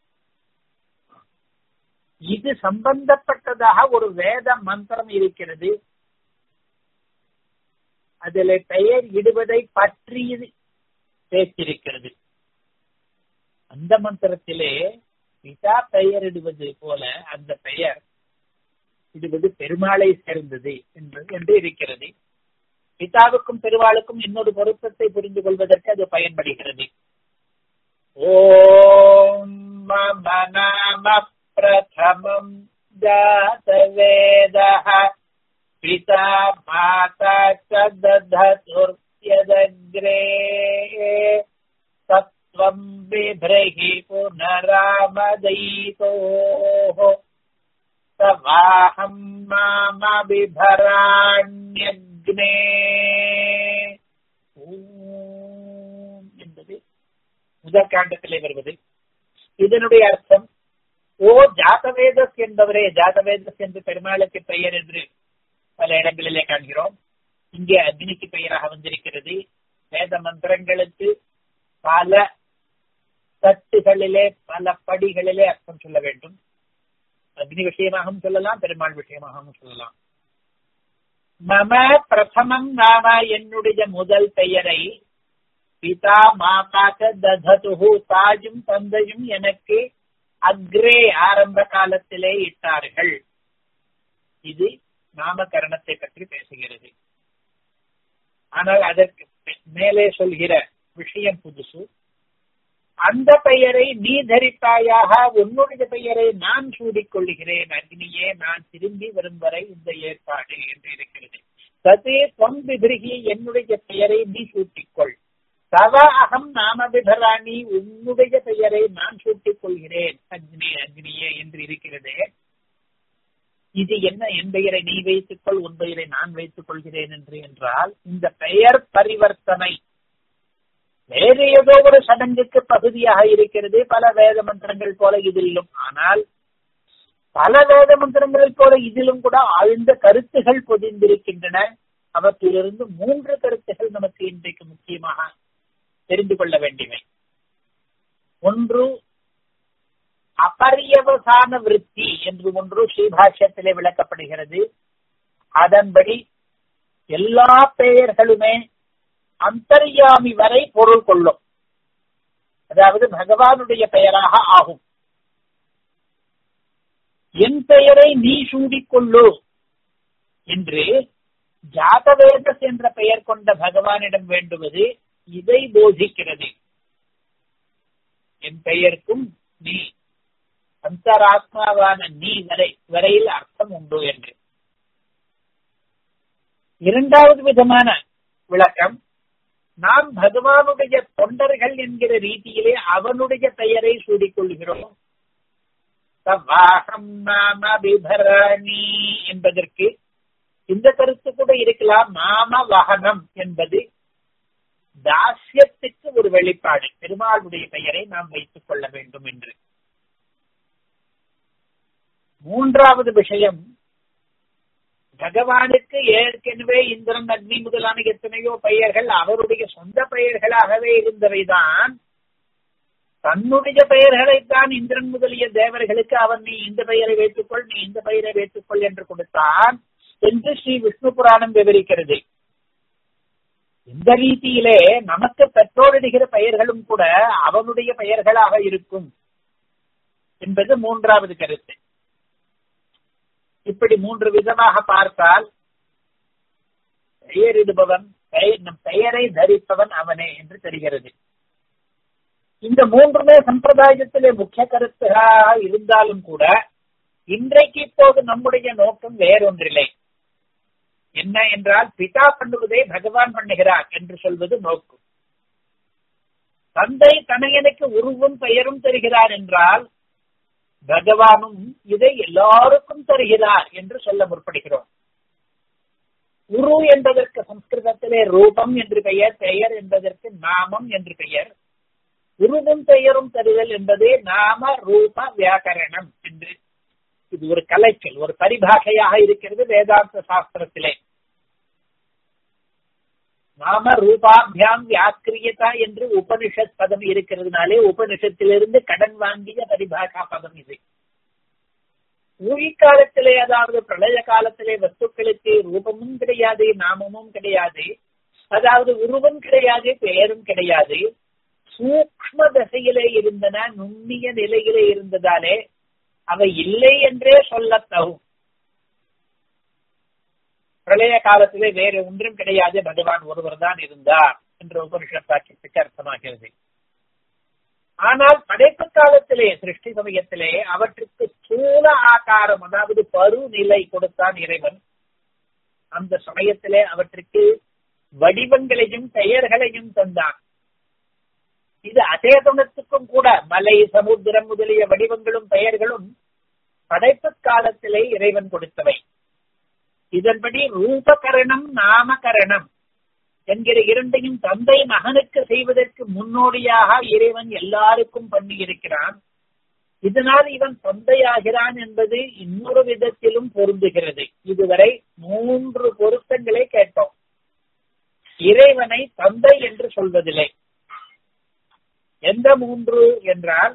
இது சம்பந்தப்பட்டதாக ஒரு வேத மந்திரம் இருக்கிறது அதில் பெயர் இடுவதை பற்றி பேசியிருக்கிறது அந்த மந்திரத்திலே பிதா பெயரிடுவது போல அந்த பெயர் இடுவது பெருமாளை சேர்ந்தது என்று இருக்கிறது பிதாவுக்கும் பெருமாளுக்கும் இன்னொரு பொருத்தத்தை புரிந்து கொள்வதற்கு அது பயன்படுகிறது ஓம் மம நாம பிரதமம் ஜாதவேத பிதா மாதா சததுர்யதக்ரே தத்வம் பிப்ரஹி புனராமதைதோः தவாஹம் மாம பிபராண்யக்னே என்பது முதற்காண்டத்திலே வருவது இதனுடைய அர்த்தம் ஓ ஜாதவேதஸ் என்பவரே ஜாதவேதஸ் என்று பெருமாளுக்கு பெயர் என்று பல இடங்களிலே காண்கிறோம் இங்கே அக்னிக்கு பெயராக வந்திருக்கிறது வேத மந்திரங்களுக்கு பல தட்டுகளிலே பல படிகளிலே அர்த்தம் சொல்ல வேண்டும் அக்னி விஷயமாகவும் சொல்லலாம் பெருமாள் விஷயமாகவும் சொல்லலாம் மம பிரதமம் நாம என்னுடைய முதல் பெயரை பிதா மாதாக்க தததுகு தாஜும் தந்தையும் எனக்கு அக்ரே ஆரம்ப காலத்திலே இட்டார்கள் இது நாமகரணத்தை பற்றி பேசுகிறது ஆனால் அதற்கு மேலே சொல்கிற விஷயம் புதுசு அந்த பெயரை நீ தரித்தாயாக உன்னுடைய பெயரை நான் சூடிக் கொள்ளுகிறேன் அக்னியே நான் திரும்பி வரும் வரை இந்த ஏற்பாடு என்று இருக்கிறது சதே தொன் விபிருகி என்னுடைய பெயரை நீ சூட்டிக்கொள் தவ அகம் நாம விபராணி உன்னுடைய பெயரை நான் சூட்டிக் கொள்கிறேன் அக்னி அக்னியே என்று இருக்கிறது இது என்ன என் பெயரை நீ வைத்துக்கொள் உன் பெயரை நான் வைத்துக் கொள்கிறேன் என்று என்றால் இந்த பெயர் பரிவர்த்தனை வேறு ஏதோ ஒரு சடங்குக்கு பகுதியாக இருக்கிறது பல வேத மந்திரங்கள் போல இதிலும் ஆனால் பல வேத மந்திரங்கள் போல இதிலும் கூட ஆழ்ந்த கருத்துகள் பொதிந்திருக்கின்றன அவற்றிலிருந்து மூன்று கருத்துகள் நமக்கு இன்றைக்கு முக்கியமாக தெரிந்து கொள்ள வேண்டியவை ஒன்று அபரியவசான விற்பி என்று ஒன்று ஸ்ரீபாஷ்யத்திலே விளக்கப்படுகிறது அதன்படி எல்லா பெயர்களுமே அந்தர்யாமி வரை பொருள் கொள்ளும் அதாவது பகவானுடைய பெயராக ஆகும் என் பெயரை நீ சூடிக்கொள்ளு என்று ஜாதவேதஸ் என்ற பெயர் கொண்ட பகவானிடம் வேண்டுவது இதை போதிக்கிறது என் பெயருக்கும் நீ அந்தராத்மாவான நீ வரை வரையில் அர்த்தம் உண்டு என்று இரண்டாவது விதமான விளக்கம் நாம் பகவானுடைய தொண்டர்கள் என்கிற ரீதியிலே அவனுடைய பெயரை சூடிக்கொள்கிறோம் நாம விபரணி என்பதற்கு இந்த கருத்து கூட இருக்கலாம் நாம வகனம் என்பது தாசியத்துக்கு ஒரு வெளிப்பாடு பெருமாளுடைய பெயரை நாம் வைத்துக் கொள்ள வேண்டும் என்று மூன்றாவது விஷயம் பகவானுக்கு ஏற்கனவே இந்திரன் அக்னி முதலான எத்தனையோ பெயர்கள் அவருடைய சொந்த பெயர்களாகவே இருந்தவைதான் தன்னுடைய பெயர்களைத்தான் இந்திரன் முதலிய தேவர்களுக்கு அவன் நீ இந்த பெயரை வைத்துக்கொள் நீ இந்த பெயரை வைத்துக்கொள் என்று கொடுத்தான் என்று ஸ்ரீ விஷ்ணு புராணம் விவரிக்கிறது இந்த ரீதியிலே நமக்கு பெற்றோரிடுகிற பெயர்களும் கூட அவனுடைய பெயர்களாக இருக்கும் என்பது மூன்றாவது கருத்து இப்படி மூன்று விதமாக பார்த்தால் பெயரிடுபவன் நம் பெயரை தரிப்பவன் அவனே என்று தெரிகிறது இந்த மூன்றுமே சம்பிரதாயத்திலே முக்கிய கருத்துகளாக இருந்தாலும் கூட இன்றைக்கு இப்போது நம்முடைய நோக்கம் வேறொன்றில்லை என்ன என்றால் பிதா பண்ணுவதை பகவான் பண்ணுகிறார் என்று சொல்வது நோக்கம் தந்தை தனையனுக்கு உருவும் பெயரும் தருகிறார் என்றால் பகவானும் இதை எல்லாருக்கும் தருகிறார் என்று சொல்ல முற்படுகிறோம் உரு என்பதற்கு சம்ஸ்கிருதத்திலே ரூபம் என்று பெயர் பெயர் என்பதற்கு நாமம் என்று பெயர் உருவும் பெயரும் தருதல் என்பதே நாம ரூப வியாக்கரணம் என்று இது ஒரு கலைச்சொல் ஒரு பரிபாஷையாக இருக்கிறது வேதாந்த சாஸ்திரத்திலே நாம ரூபாபியாம் வியாக்கிரியதா என்று உபனிஷத் பதம் இருக்கிறதுனாலே உபனிஷத்திலிருந்து கடன் வாங்கிய பரிபாஷா பதம் இது ஊழிக்காலத்திலே அதாவது பிரளய காலத்திலே வஸ்துக்களுக்கு ரூபமும் கிடையாது நாமமும் கிடையாது அதாவது உருவம் கிடையாது பெயரும் கிடையாது சூக்ம தசையிலே இருந்தன நுண்ணிய நிலையிலே இருந்ததாலே அவை இல்லை என்றே சொல்லத்தகும் பிரளய காலத்திலே வேறு ஒன்றும் கிடையாது பகவான் ஒருவர் தான் இருந்தார் என்ற உபனிஷத் வாக்கியத்துக்கு அர்த்தமாகிறது ஆனால் படைப்பு காலத்திலே சிருஷ்டி சமயத்திலே அவற்றுக்கு சூழ ஆகாரம் அதாவது பருநிலை கொடுத்தான் இறைவன் அந்த சமயத்திலே அவற்றுக்கு வடிவங்களையும் பெயர்களையும் தந்தான் இது அசேதனத்துக்கும் கூட மலை சமுத்திரம் முதலிய வடிவங்களும் பெயர்களும் படைப்பு காலத்திலே இறைவன் கொடுத்தவை இதன்படி ரூபகரணம் நாமகரணம் என்கிற இரண்டையும் தந்தை மகனுக்கு செய்வதற்கு முன்னோடியாக இறைவன் எல்லாருக்கும் பண்ணி இருக்கிறான் இதனால் இவன் தந்தையாகிறான் என்பது இன்னொரு விதத்திலும் பொருந்துகிறது இதுவரை மூன்று பொருத்தங்களை கேட்டோம் இறைவனை தந்தை என்று சொல்வதில்லை எந்த மூன்று என்றால்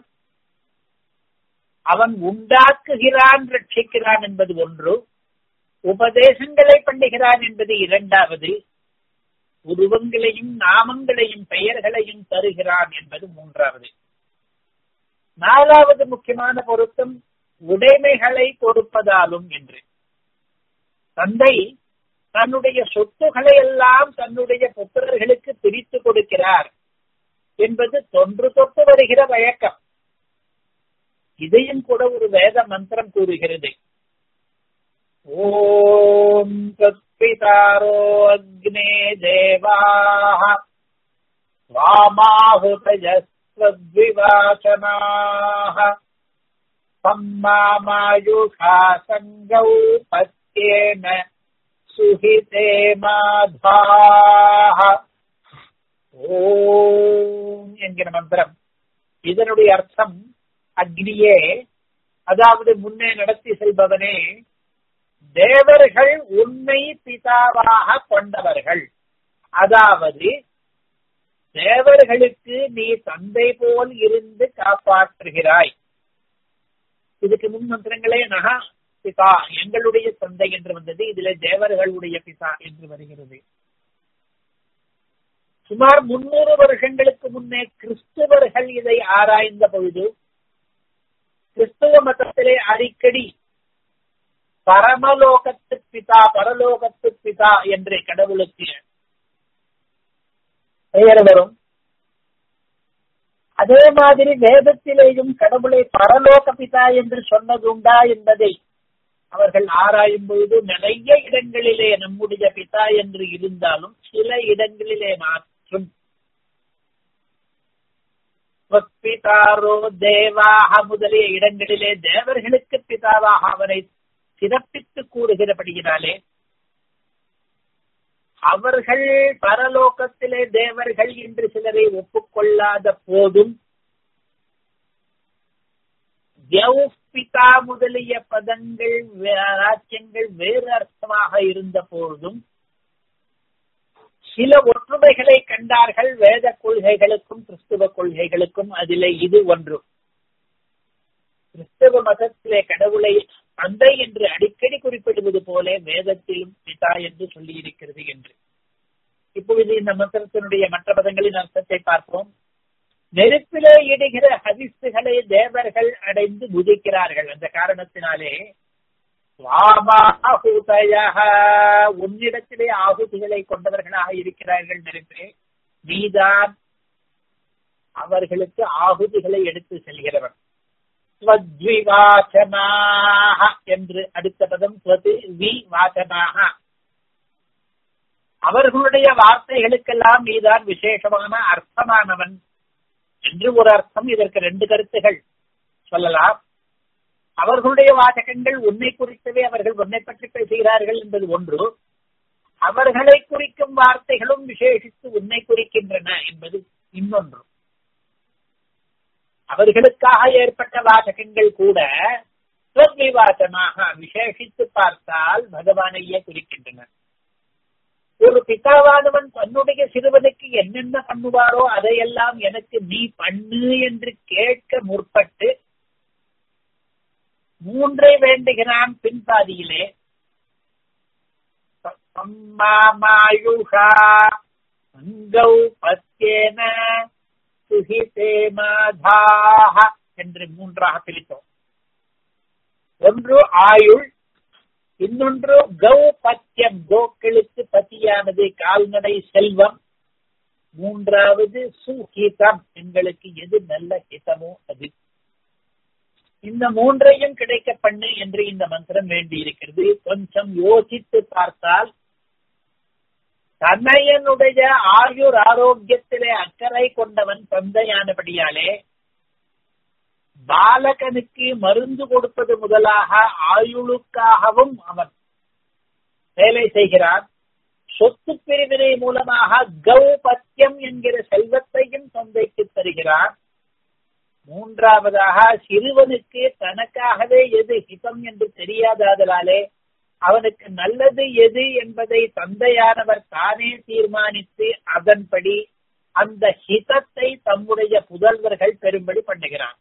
அவன் உண்டாக்குகிறான் ரட்சிக்கிறான் என்பது ஒன்று உபதேசங்களை பண்ணுகிறான் என்பது இரண்டாவது உருவங்களையும் நாமங்களையும் பெயர்களையும் தருகிறான் என்பது மூன்றாவது நாலாவது முக்கியமான பொருத்தம் உடைமைகளை கொடுப்பதாலும் என்று தந்தை தன்னுடைய சொத்துக்களை எல்லாம் தன்னுடைய புத்திரர்களுக்கு பிரித்து கொடுக்கிறார் என்பது தொன்று தொட்டு வருகிற வழக்கம் இதையும் கூட ஒரு வேத மந்திரம் கூறுகிறது ஓம் तत्पितारो अग्ने देवाः वामाहुतजस्वद्विवाचनाः सम्मामायुषा सङ्गौ पत्येन सुहिते மாதாः ஓம் என்கிற மந்திரம் இதனுடைய அர்த்தம் அக்னியே அதாவது முன்னே நடத்தி செல்பவனே தேவர்கள் உன்னை பிதாவாக கொண்டவர்கள் அதாவது தேவர்களுக்கு நீ தந்தை போல் இருந்து காப்பாற்றுகிறாய் இதுக்கு முன் மந்திரங்களே நகா பிதா எங்களுடைய தந்தை என்று வந்தது இதுல தேவர்களுடைய பிதா என்று வருகிறது சுமார் முன்னூறு வருஷங்களுக்கு முன்னே கிறிஸ்துவர்கள் இதை ஆராய்ந்த பொழுது கிறிஸ்துவ மதத்திலே அடிக்கடி பரமலோகத்து பிதா பரலோகத்து பிதா என்று கடவுளுக்கு பெயர் வரும் அதே மாதிரி வேதத்திலேயும் கடவுளை பரலோக பிதா என்று சொன்னதுண்டா என்பதை அவர்கள் ஆராயும் பொழுது நிறைய இடங்களிலே நம்முடைய பிதா என்று இருந்தாலும் சில இடங்களிலே மாற்றும் பிதாரோ தேவாக முதலிய இடங்களிலே தேவர்களுக்கு பிதாவாக அவரை சிறப்பித்து கூறுகிறபடியினாலே அவர்கள் பரலோகத்திலே தேவர்கள் என்று சிலரை ஒப்புக்கொள்ளாத போதும் பிதா முதலிய பதங்கள் வாக்கியங்கள் வேறு அர்த்தமாக இருந்த போதும் சில ஒற்றுமைகளை கண்டார்கள் வேத கொள்கைகளுக்கும் கிறிஸ்துவ கொள்கைகளுக்கும் அதிலே இது ஒன்று கிறிஸ்தவ மதத்திலே கடவுளை தந்தை என்று அடிக்கடி குறிப்பிடுவது போல வேதத்திலும் பிதா என்று சொல்லி இருக்கிறது என்று இப்பொழுது இந்த மந்திரத்தினுடைய மற்ற பதங்களின் அர்த்தத்தை பார்ப்போம் நெருப்பிலே இடுகிற ஹரிசுகளை தேவர்கள் அடைந்து புதிக்கிறார்கள் அந்த காரணத்தினாலே உன்னிடத்திலே ஆகுதிகளை கொண்டவர்களாக இருக்கிறார்கள் நெருப்பே நீதான் அவர்களுக்கு ஆகுதிகளை எடுத்து செல்கிறவர் ஸ்வத்விவாச்சனாக என்று அடுத்த பதம் ஸ்வது வி வாச்சனாக அவர்களுடைய வார்த்தைகளுக்கெல்லாம் நீதான் விசேஷமான அர்த்தமானவன் என்று ஒரு அர்த்தம் இதற்கு ரெண்டு கருத்துகள் சொல்லலாம் அவர்களுடைய வாசகங்கள் உன்னை குறித்தவே அவர்கள் உன்னை பற்றி பேசுகிறார்கள் என்பது ஒன்று அவர்களை குறிக்கும் வார்த்தைகளும் விசேஷித்து உன்னை குறிக்கின்றன என்பது இன்னொன்று அவர்களுக்காக ஏற்பட்ட வாசகங்கள் கூட ஸ்வத்விவாசமாக விசேஷித்து பார்த்தால் பகவானையே குறிக்கின்றன ஒரு பிதாவானவன் தன்னுடைய சிறுவனுக்கு என்னென்ன பண்ணுவாரோ அதையெல்லாம் எனக்கு நீ பண்ணு என்று கேட்க முற்பட்டு மூன்றை வேண்டுகிறான் பின்பாதியிலே மாயுஷா அங்கௌ பத்தியேன சுகிதே மாதாக என்று மூன்றாக பிரித்தோம் ஒன்று ஆயுள் இன்னொன்று கௌ பத்தியம் கோக்களுக்கு பத்தியானது கால்நடை செல்வம் மூன்றாவது சுஹிதம் எங்களுக்கு எது நல்ல ஹிதமோ அது இந்த மூன்றையும் கிடைக்க பண்ணு என்று இந்த மந்திரம் வேண்டி இருக்கிறது கொஞ்சம் யோசித்து பார்த்தால் தன்னையனுடைய ஆயுர் ஆரோக்கியத்திலே அக்கறை கொண்டவன் தந்தையானபடியாலே பாலகனுக்கு மருந்து கொடுப்பது முதலாக ஆயுளுக்காகவும் அவன் வேலை செய்கிறான் சொத்து பிரிவினை மூலமாக கௌ பத்தியம் என்கிற செல்வத்தையும் தந்தைக்கு தருகிறான் மூன்றாவதாக சிறுவனுக்கு தனக்காகவே எது ஹிதம் என்று தெரியாததாலே அவனுக்கு நல்லது எது என்பதை தந்தையானவர் தானே தீர்மானித்து அதன்படி அந்த ஹிதத்தை தம்முடைய புதல்வர்கள் பெரும்படி பண்ணுகிறான்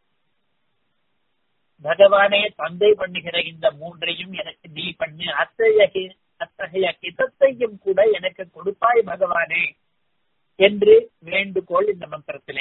பகவானே தந்தை பண்ணுகிற இந்த மூன்றையும் எனக்கு நீ பண்ணு அத்தகைய அத்தகைய ஹிதத்தையும் கூட எனக்கு கொடுப்பாய் பகவானே என்று வேண்டுகோள் இந்த மந்திரத்திலே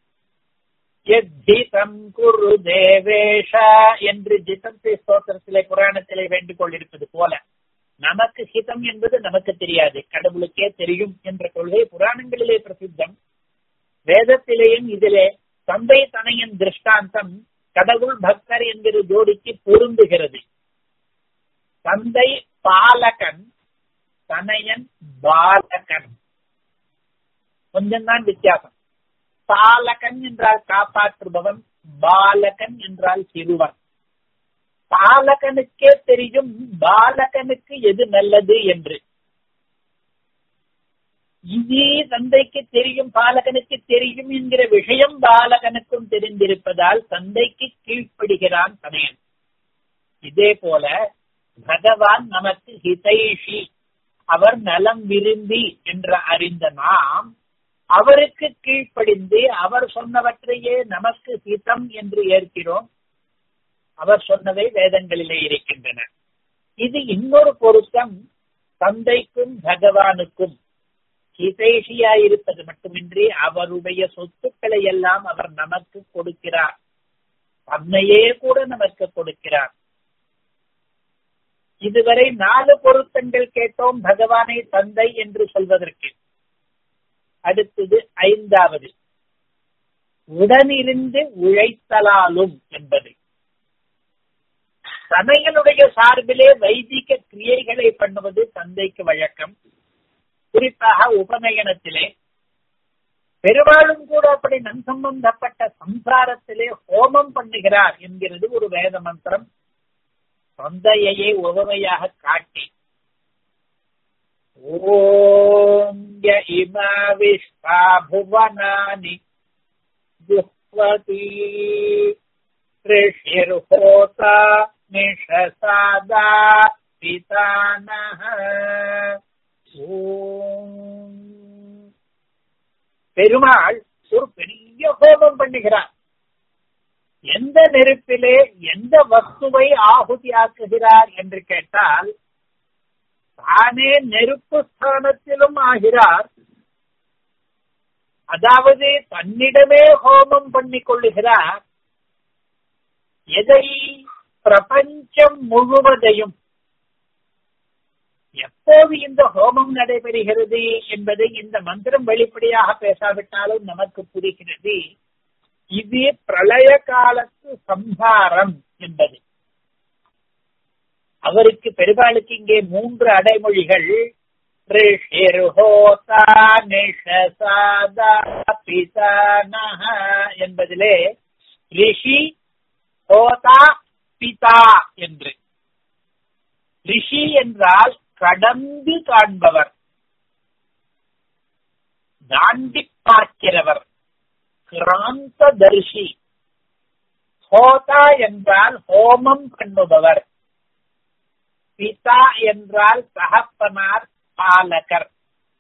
எத்திதம் குரு தேவேஷ என்று ஜிதந்தி ஸ்தோத்திரத்திலே புராணத்திலே வேண்டுகோள் இருப்பது போல நமக்கு ஹிதம் என்பது நமக்கு தெரியாது கடவுளுக்கே தெரியும் என்ற கொள்கை புராணங்களிலே பிரசித்தம் வேதத்திலேயும் இதிலே தந்தை தனையின் திருஷ்டாந்தம் கடவுள் பக்தர் என்கிற ஜோடிக்கு பொருந்துகிறது தந்தை பாலகன் தனையன் பாலகன் கொஞ்சம்தான் வித்தியாசம் பாலகன் என்றால் காப்பாற்றுபவன் பாலகன் என்றால் சிறுவன் பாலகனுக்கே தெரியும் பாலகனுக்கு எது நல்லது என்று இது தந்தைக்கு தெரியும் பாலகனுக்கு தெரியும் என்கிற விஷயம் பாலகனுக்கும் தெரிந்திருப்பதால் தந்தைக்கு கீழ்ப்படுகிறான் தனையன் இதே போல பகவான் நமக்கு ஹிதைஷி அவர் நலம் விரும்பி என்று அறிந்த நாம் அவருக்கு கீழ்ப்படிந்து அவர் சொன்னவற்றையே நமக்கு ஹிதம் என்று ஏற்கிறோம் அவர் சொன்னவை வேதங்களிலே இருக்கின்றன இது இன்னொரு பொருத்தம் தந்தைக்கும் பகவானுக்கும் ஹிதேஷியாயிருப்பது மட்டுமின்றி அவருடைய சொத்துக்களை எல்லாம் அவர் நமக்கு கொடுக்கிறார் தன்னையே கூட நமக்கு கொடுக்கிறார் இதுவரை நாலு பொருத்தங்கள் கேட்டோம் பகவானை தந்தை என்று சொல்வதற்கு அடுத்தது ஐந்தாவது உடனிருந்து உழைத்தலாலும் என்பது தனையனுடைய சார்பிலே வைதிக கிரியைகளை பண்ணுவது தந்தைக்கு வழக்கம் குறிப்பாக உபநயனத்திலே பெரும்பாலும் கூட அப்படி நன் சம்பந்தப்பட்ட சம்சாரத்திலே ஹோமம் பண்ணுகிறார் என்கிறது ஒரு வேத மந்திரம் தந்தையையே உவமையாக காட்டி ஓம் இமா விஸ்வா புவனானி ஜுஹ்வதி ऋषिर्होता निषसादा पितानः பெருமாள் ஒரு பெரிய ஹோமம் பண்ணுகிறார் எந்த நெருப்பிலே எந்த வஸ்துவை ஆகுதி ஆக்குகிறார் என்று கேட்டால் தானே நெருப்பு ஸ்தானத்திலும் ஆகிறார் அதாவது தன்னிடமே ஹோமம் பண்ணிக் கொள்ளுகிறார் எதை பிரபஞ்சம் முழுவதையும் எப்போது இந்த ஹோமம் நடைபெறுகிறது என்பதை இந்த மந்திரம் வெளிப்படையாக பேசாவிட்டாலும் நமக்கு புரிகிறது இது பிரளய காலத்து சம்ஹாரம் என்பது அவருக்கு பெருமாளுக்கு இங்கே மூன்று அடைமொழிகள் என்பதிலே ரிஷி ஹோதா பிதா என்று ரிஷி என்றால் கடந்து காண்பவர் தாண்டி பார்க்கிறவர் கிராந்த தரிசி ஹோதா என்றால் ஹோமம் பண்ணுபவர் பிதா என்றால் தகப்பனார் பாலகர்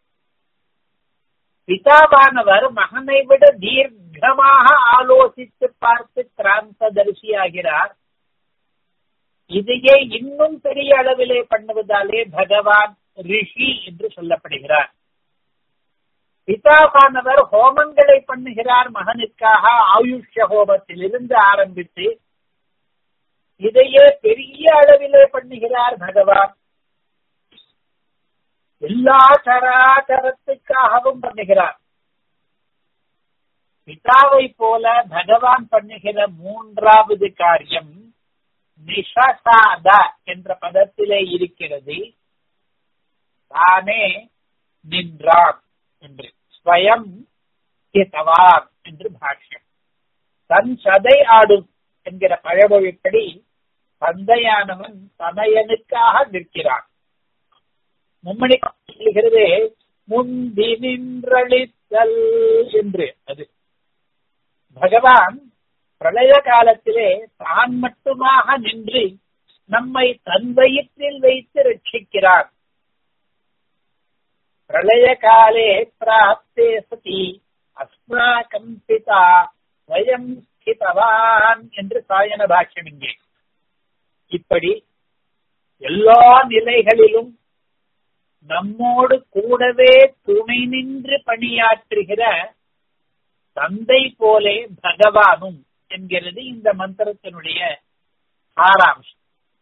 பிதாவானவர் மகனை விட தீர்க்கமாக ஆலோசித்து பார்த்து கிராந்ததரிசியாகிறார் இதையே இன்னும் பெரிய அளவிலே பண்ணுவதாலே பகவான் ரிஷி என்று சொல்லப்படுகிறார் பிதாவானவர் ஹோமங்களை பண்ணுகிறார் மகனுக்காக ஆயுஷ்ய ஹோமத்திலிருந்து ஆரம்பித்து இதையே பெரிய அளவிலே பண்ணுகிறார் பகவான் எல்லா சராச்சரத்துக்காகவும் பண்ணுகிறார் பிதாவை போல பகவான் பண்ணுகிற மூன்றாவது காரியம் நிஷசாத என்ற பதத்திலே இருக்கிறது தானே நின்றான் என்று ஸ்வயம் ஹிதவான் என்று பாஷ்யம் தன் சதை ஆடும் என்கிற பழமொழிப்படி தந்தையானவன் தமையனுக்காக நிற்கிறான் மும்மணி சொல்கிறது முந்தி நின்றளித்தல் என்று அது பகவான் பிரளய காலத்திலே தான் மட்டுமாக நின்று நம்மை தன் வயிற்றில் வைத்து ரட்சிக்கிறார் பிரளய காலே பிராப்தே சதி அஸ்மாகம் பிதா வயம் ஸ்திதவான் என்று சாயன பாஷ்யம் இங்கே இப்படி எல்லா நிலைகளிலும் நம்மோடு கூடவே துணை நின்று பணியாற்றுகிற தந்தை போலே பகவானும் என்கிறது இந்த மந்திரத்தினுடைய சாராம்சம்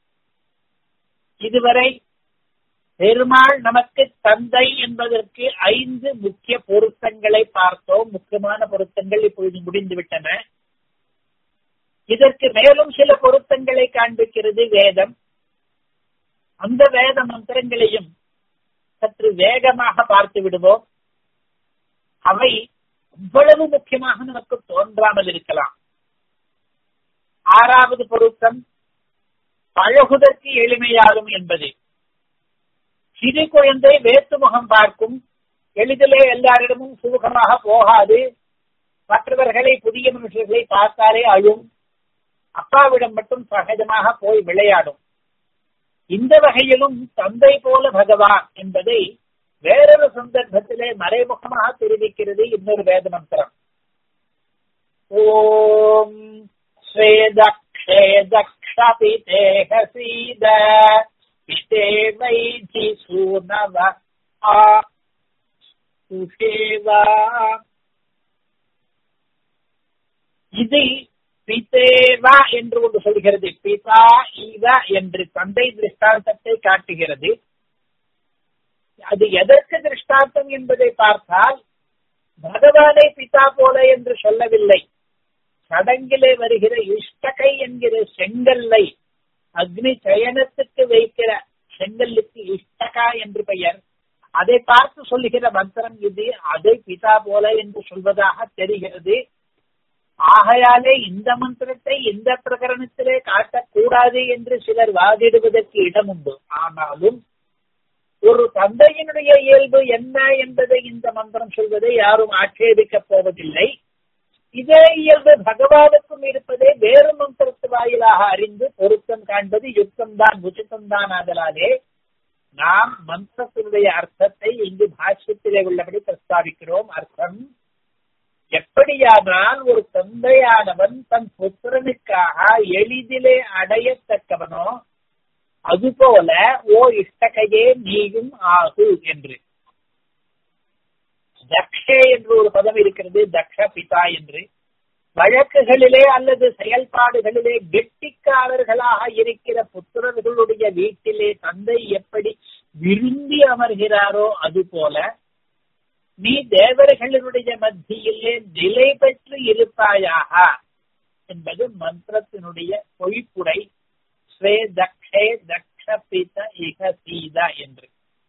இதுவரை பெருமாள் நமக்கு தந்தை என்பதற்கு ஐந்து முக்கிய பொருத்தங்களை பார்த்தோம் முக்கியமான பொருத்தங்கள் இப்பொழுது முடிந்துவிட்டன இதற்கு மேலும் சில பொருத்தங்களை காண்பிக்கிறது வேதம் அந்த வேத மந்திரங்களையும் சற்று வேகமாக பார்த்து விடுவோம் அவை அவ்வளவு முக்கியமாக நமக்கு தோன்றாமல் இருக்கலாம் ஆறாவது பொருத்தம் பழகுதற்கு எளிமையாகும் என்பது சிறு குழந்தை வேத்து முகம் பார்க்கும் எளிதிலே எல்லாரிடமும் சுமுகமாக போகாது மற்றவர்களை புதிய மனுஷர்களை பார்த்தாலே அழும் அப்பாவிடம் மட்டும் சகஜமாக போய் விளையாடும் இந்த வகையிலும் தந்தை போல பகவான் என்பதை வேறொரு சந்தர்ப்பத்திலே மறைமுகமாக தெரிவிக்கிறது இன்னொரு வேத மந்திரம் ஓம் ஸ்வேதக்ஷேதக்ஷபிதேகசீத பிதே வைதி சூனவ ஆ சுஷேவா இது பிதேவா என்று ஒன்று சொல்கிறது பிதா இவ என்று தந்தை திருஷ்டாந்தத்தை காட்டுகிறது அது எதற்கு திருஷ்டாந்தம் என்பதை பார்த்தால் பகவானை பிதா போல என்று சொல்லவில்லை சடங்கிலே வருகிற இஷ்டகை என்கிற செங்கல்லை அக்னி சயனத்துக்கு வைக்கிற செங்கல்லுக்கு இஷ்டகா என்று பெயர் அதை பார்த்து சொல்லுகிற மந்திரம் இது அதை பிதா போல என்று சொல்வதாக தெரிகிறது ஆகையாலே இந்த மந்திரத்தை இந்த பிரகரணத்திலே காட்டக்கூடாது என்று சிலர் வாதிடுவதற்கு இடம் உண்டு ஆனாலும் ஒரு தந்தையினுடைய இயல்பு என்ன என்பதை இந்த மந்திரம் சொல்வதை யாரும் ஆட்சேபிக்கப் போவதில்லை இதே இயல்பு பகவானுக்கும் இருப்பதே வேறு மந்திரத்து வாயிலாக அறிந்து பொருத்தம் காண்பது யுக்தம் தான் உச்சிதம் தான் ஆதலாலே நாம் மந்திரத்தினுடைய அர்த்தத்தை இங்கு பாஷ்யத்திலே உள்ளபடி பிரஸ்தாபிக்கிறோம் அர்த்தம் எப்படியானால் ஒரு தந்தையானவன் தன் புத்திரனுக்காக எளிதிலே அடையத்தக்கவனோ அதுபோல ஓ இஷ்டகையே நீயும் ஆகு என்று தக்ஷே என்று ஒரு பதம் இருக்கிறது தக்ஷ பிதா என்று வழக்குகளிலே அல்லது செயல்பாடுகளிலே கெட்டிக்காரர்களாக இருக்கிற புத்திரர்களுடைய வீட்டிலே தந்தை எப்படி விரும்பி அமர்கிறாரோ அது போல நீ தேவர்களுடைய மத்தியிலே நிலை பெற்று இருப்பாயாக என்பது மந்திரத்தினுடைய பொய்ப்புரை ஸ்வே தக்ஷே தக்ஷ பித இக சீதா என்று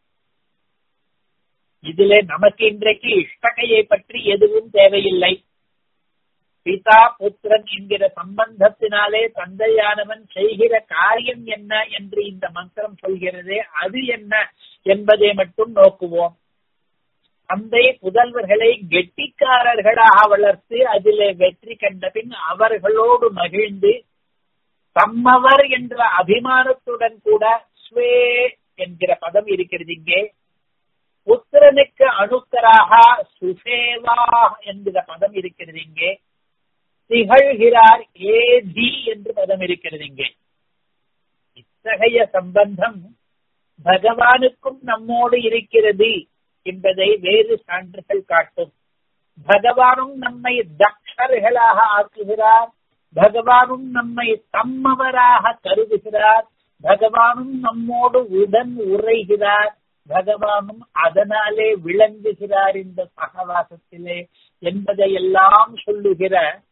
இதிலே நமக்கு இன்றைக்கு இஷ்டகையை பற்றி எதுவும் தேவையில்லை பிதா புத்திரன் என்கிற சம்பந்தத்தினாலே தந்தையானவன் செய்கிற காரியம் என்ன என்று இந்த மந்திரம் சொல்கிறதே அது என்ன என்பதை மட்டும் நோக்குவோம் தந்தை புதல்வர்களை கெட்டிக்காரர்களாக வளர்த்து அதிலே வெற்றி கண்ட பின் அவர்களோடு மகிழ்ந்து தம்மவர் என்ற அபிமானத்துடன் கூட ஸ்வே என்கிற பதம் இருக்கிறது இங்கே புத்திரனுக்கு அணுக்கராக சுஷேவா என்கிற பதம் இருக்கிறது இங்கே திகழ்கிறார் ஏதி என்று பதம் இருக்கிறது இங்கே இத்தகைய சம்பந்தம் பகவானுக்கும் நம்மோடு இருக்கிறது என்பதை வேறு சான்றுகள் காட்டும் பகவானும் நம்மை தக்ஷர்களாக ஆக்குகிறார் பகவானும் நம்மை தம்மவராக கருதுகிறார் பகவானும் நம்மோடு உடன் உரைகிறார் பகவானும் அதனாலே விளங்குகிறார் இந்த சகவாசத்திலே என்பதை எல்லாம் சொல்லுகிற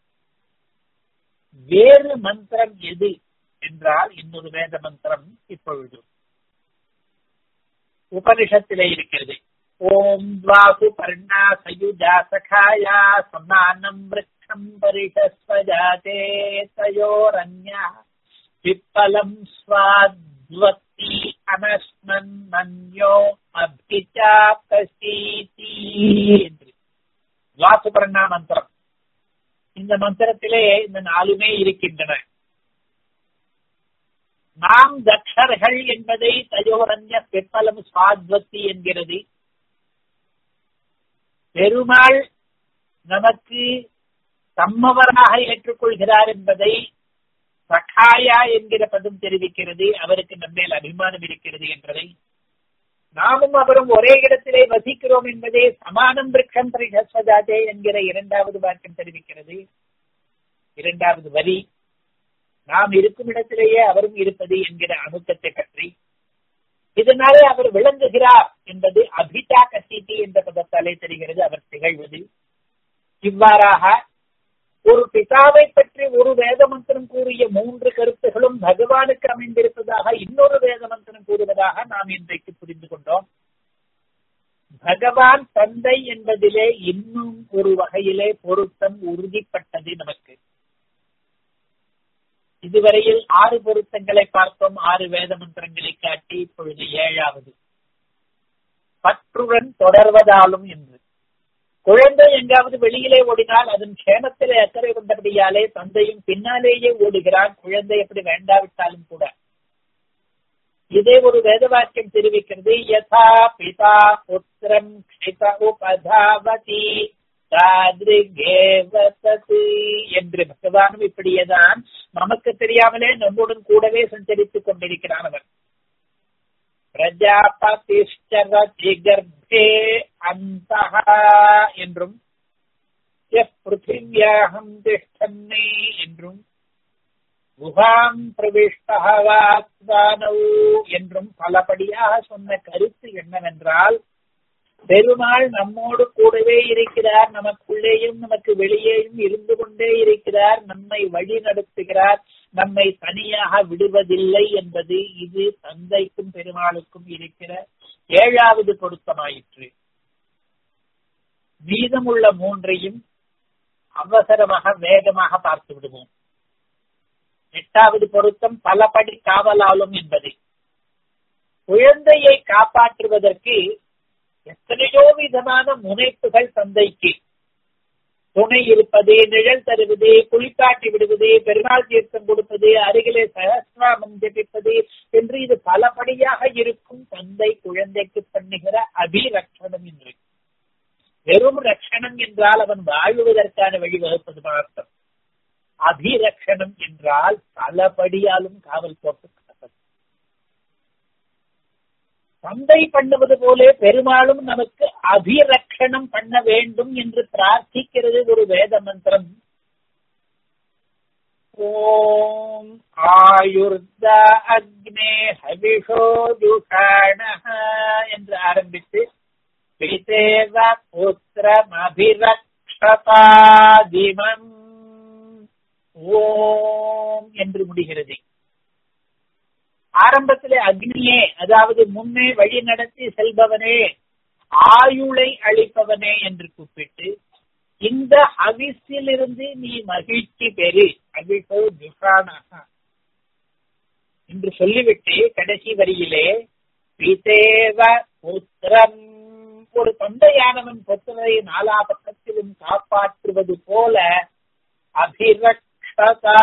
வேறு மந்திரம் எது என்றால் இன்னொரு வேத மந்திரம் இப்பொழுது உபனிஷத்திலே இருக்கிறது ஓம் துவாசு பர்ணா சயுஜா சகாயா சமானம் விரக்ஷம் பரிஷஸ்வஜாதே தயோரன்யா பிப்பலம் ஸ்வாத்வத்தி அனஸ்மன் மன்யோ அபிச்சாபசீதி என்று துவாசுபர்ணா மந்திரம் இந்த மந்திரத்திலே இந்த நாலுமே இருக்கின்றன நாம் தக்ஷர்கள் என்பதை தயோரஞ்ச பெப்பலம் சுவாத்வத்தி என்கிறது பெருமாள் நமக்கு தம்மவராக ஏற்றுக்கொள்கிறார் என்பதை சகாயா என்கிற பதம் தெரிவிக்கிறது அவருக்கு நம்மேல் அபிமானம் இருக்கிறது என்பதை நாமும் அவரும் ஒரே இடத்திலே வசிக்கிறோம் என்பதே சமானம் விரக்ஷம் பரிசஸ்வதாதே என்கிற இரண்டாவது வாக்கியம் தெரிவிக்கிறது இரண்டாவது வரி நாம் இருக்கும் இடத்திலேயே அவரும் இருப்பது என்கிற அனுத்தத்தை பற்றி இதனாலே அவர் விளங்குகிறார் என்பது அபிதா கசீட்டி என்ற பதத்தாலே தெரிகிறது அவர் திகழ்வது இவ்வாறாக ஒரு பிதாவை பற்றி ஒரு வேத மந்திரம் கூறிய மூன்று கருத்துகளும் பகவானுக்கு அமைந்திருப்பதாக இன்னொரு வேத மந்திரம் கூறுவதாக நாம் இன்றைக்கு புரிந்து கொண்டோம் பகவான் தந்தை என்பதிலே இன்னும் ஒரு வகையிலே பொருத்தம் உறுதிப்பட்டது நமக்கு இதுவரையில் ஆறு பொருத்தங்களை பார்த்தோம் ஆறு வேத மந்திரங்களை காட்டி இப்பொழுது ஏழாவது பற்றுடன் தொடர்வதாலும் என்று குழந்தை எங்காவது வெளியிலே ஓடினால் அதன் க்ஷேமத்திலே அக்கறை கொண்டபடியாலே தந்தையும் பின்னாலேயே ஓடுகிறான் குழந்தை எப்படி வேண்டாவிட்டாலும் கூட இதே ஒரு வேத வாக்கியம் தெரிவிக்கிறது யதா பிதா புத்திரம் க்ஷித உபதாவதி என்று பகவானும் இப்படியேதான் நமக்கு தெரியாமலே நம்முடன் கூடவே சஞ்சரித்துக் கொண்டிருக்கிறான் அவர் பிரஜாபதிஷ்டரதி கர்ப்பே அந்த என்றும் பிருத்திவியாகம் திஷ்டன்னே என்றும் குகாம் பிரவிஷ்டவாத்வானௌ என்றும் பலபடியாக சொன்ன கருத்து என்னவென்றால் பெருமாள் நம்மோடு கூடவே இருக்கிறார் நமக்குள்ளேயும் நமக்கு வெளியேயும் இருந்து கொண்டே இருக்கிறார் நம்மை வழி நடத்துகிறார் நம்மை தனியாக விடுவதில்லை என்பது இது தந்தைக்கும் பெருமாளுக்கும் இருக்கிற ஏழாவது பொருத்தமாயிற்று மீதமுள்ள மூன்றையும் அவசரமாக வேகமாக பார்த்து விடுவோம் எட்டாவது பொருத்தம் பலபடி காவலாலும் என்பது குழந்தையை காப்பாற்றுவதற்கு எத்தனையோ விதமான முனைப்புகள் தந்தைக்கு துணை இருப்பது நிழல் தருவது குளிப்பாட்டி விடுவது பெருநாள் தீர்த்தம் கொடுப்பது அருகிலே சகசிராமம் ஜபிப்பது என்று இது பலபடியாக இருக்கும் தந்தை குழந்தைக்கு பண்ணுகிற அபிரக்ஷணம் என்று வெறும் ரட்சணம் என்றால் அவன் வாழ்வதற்கான வழி வகுப்பது மாத்திரம் அபிரக்ஷணம் என்றால் பலபடியாலும் காவல் போட்டு கிடப்பது தந்தை பண்ணுவது போலே பெருமாளும் நமக்கு அபிரக்ஷணம் பண்ண வேண்டும் என்று பிரார்த்திக்கிறது ஒரு வேத மந்திரம் ஓம் ஆயுர்த அக்னே ஹவிஷோ துஷாண என்று ஆரம்பித்து பிதேவ புத்திரம் அபிரக்ஷதாதிமம் ஓம் என்று முடிகிறது ஆரம்பத்திலே அக்னியே அதாவது முன்னே வழி நடத்தி செல்பவனே ஆயுளை அளிப்பவனே என்று கூப்பிட்டு இந்த அவிசிலிருந்து நீ மகிழ்ச்சி பெறு அவிசோ துஷானக என்று சொல்லிவிட்டு கடைசி வரியிலே பிதேவ புத்திரம் ஒரு தந்தையானவன் புத்திரரை நாலா பக்கத்திலும் காப்பாற்றுவது போல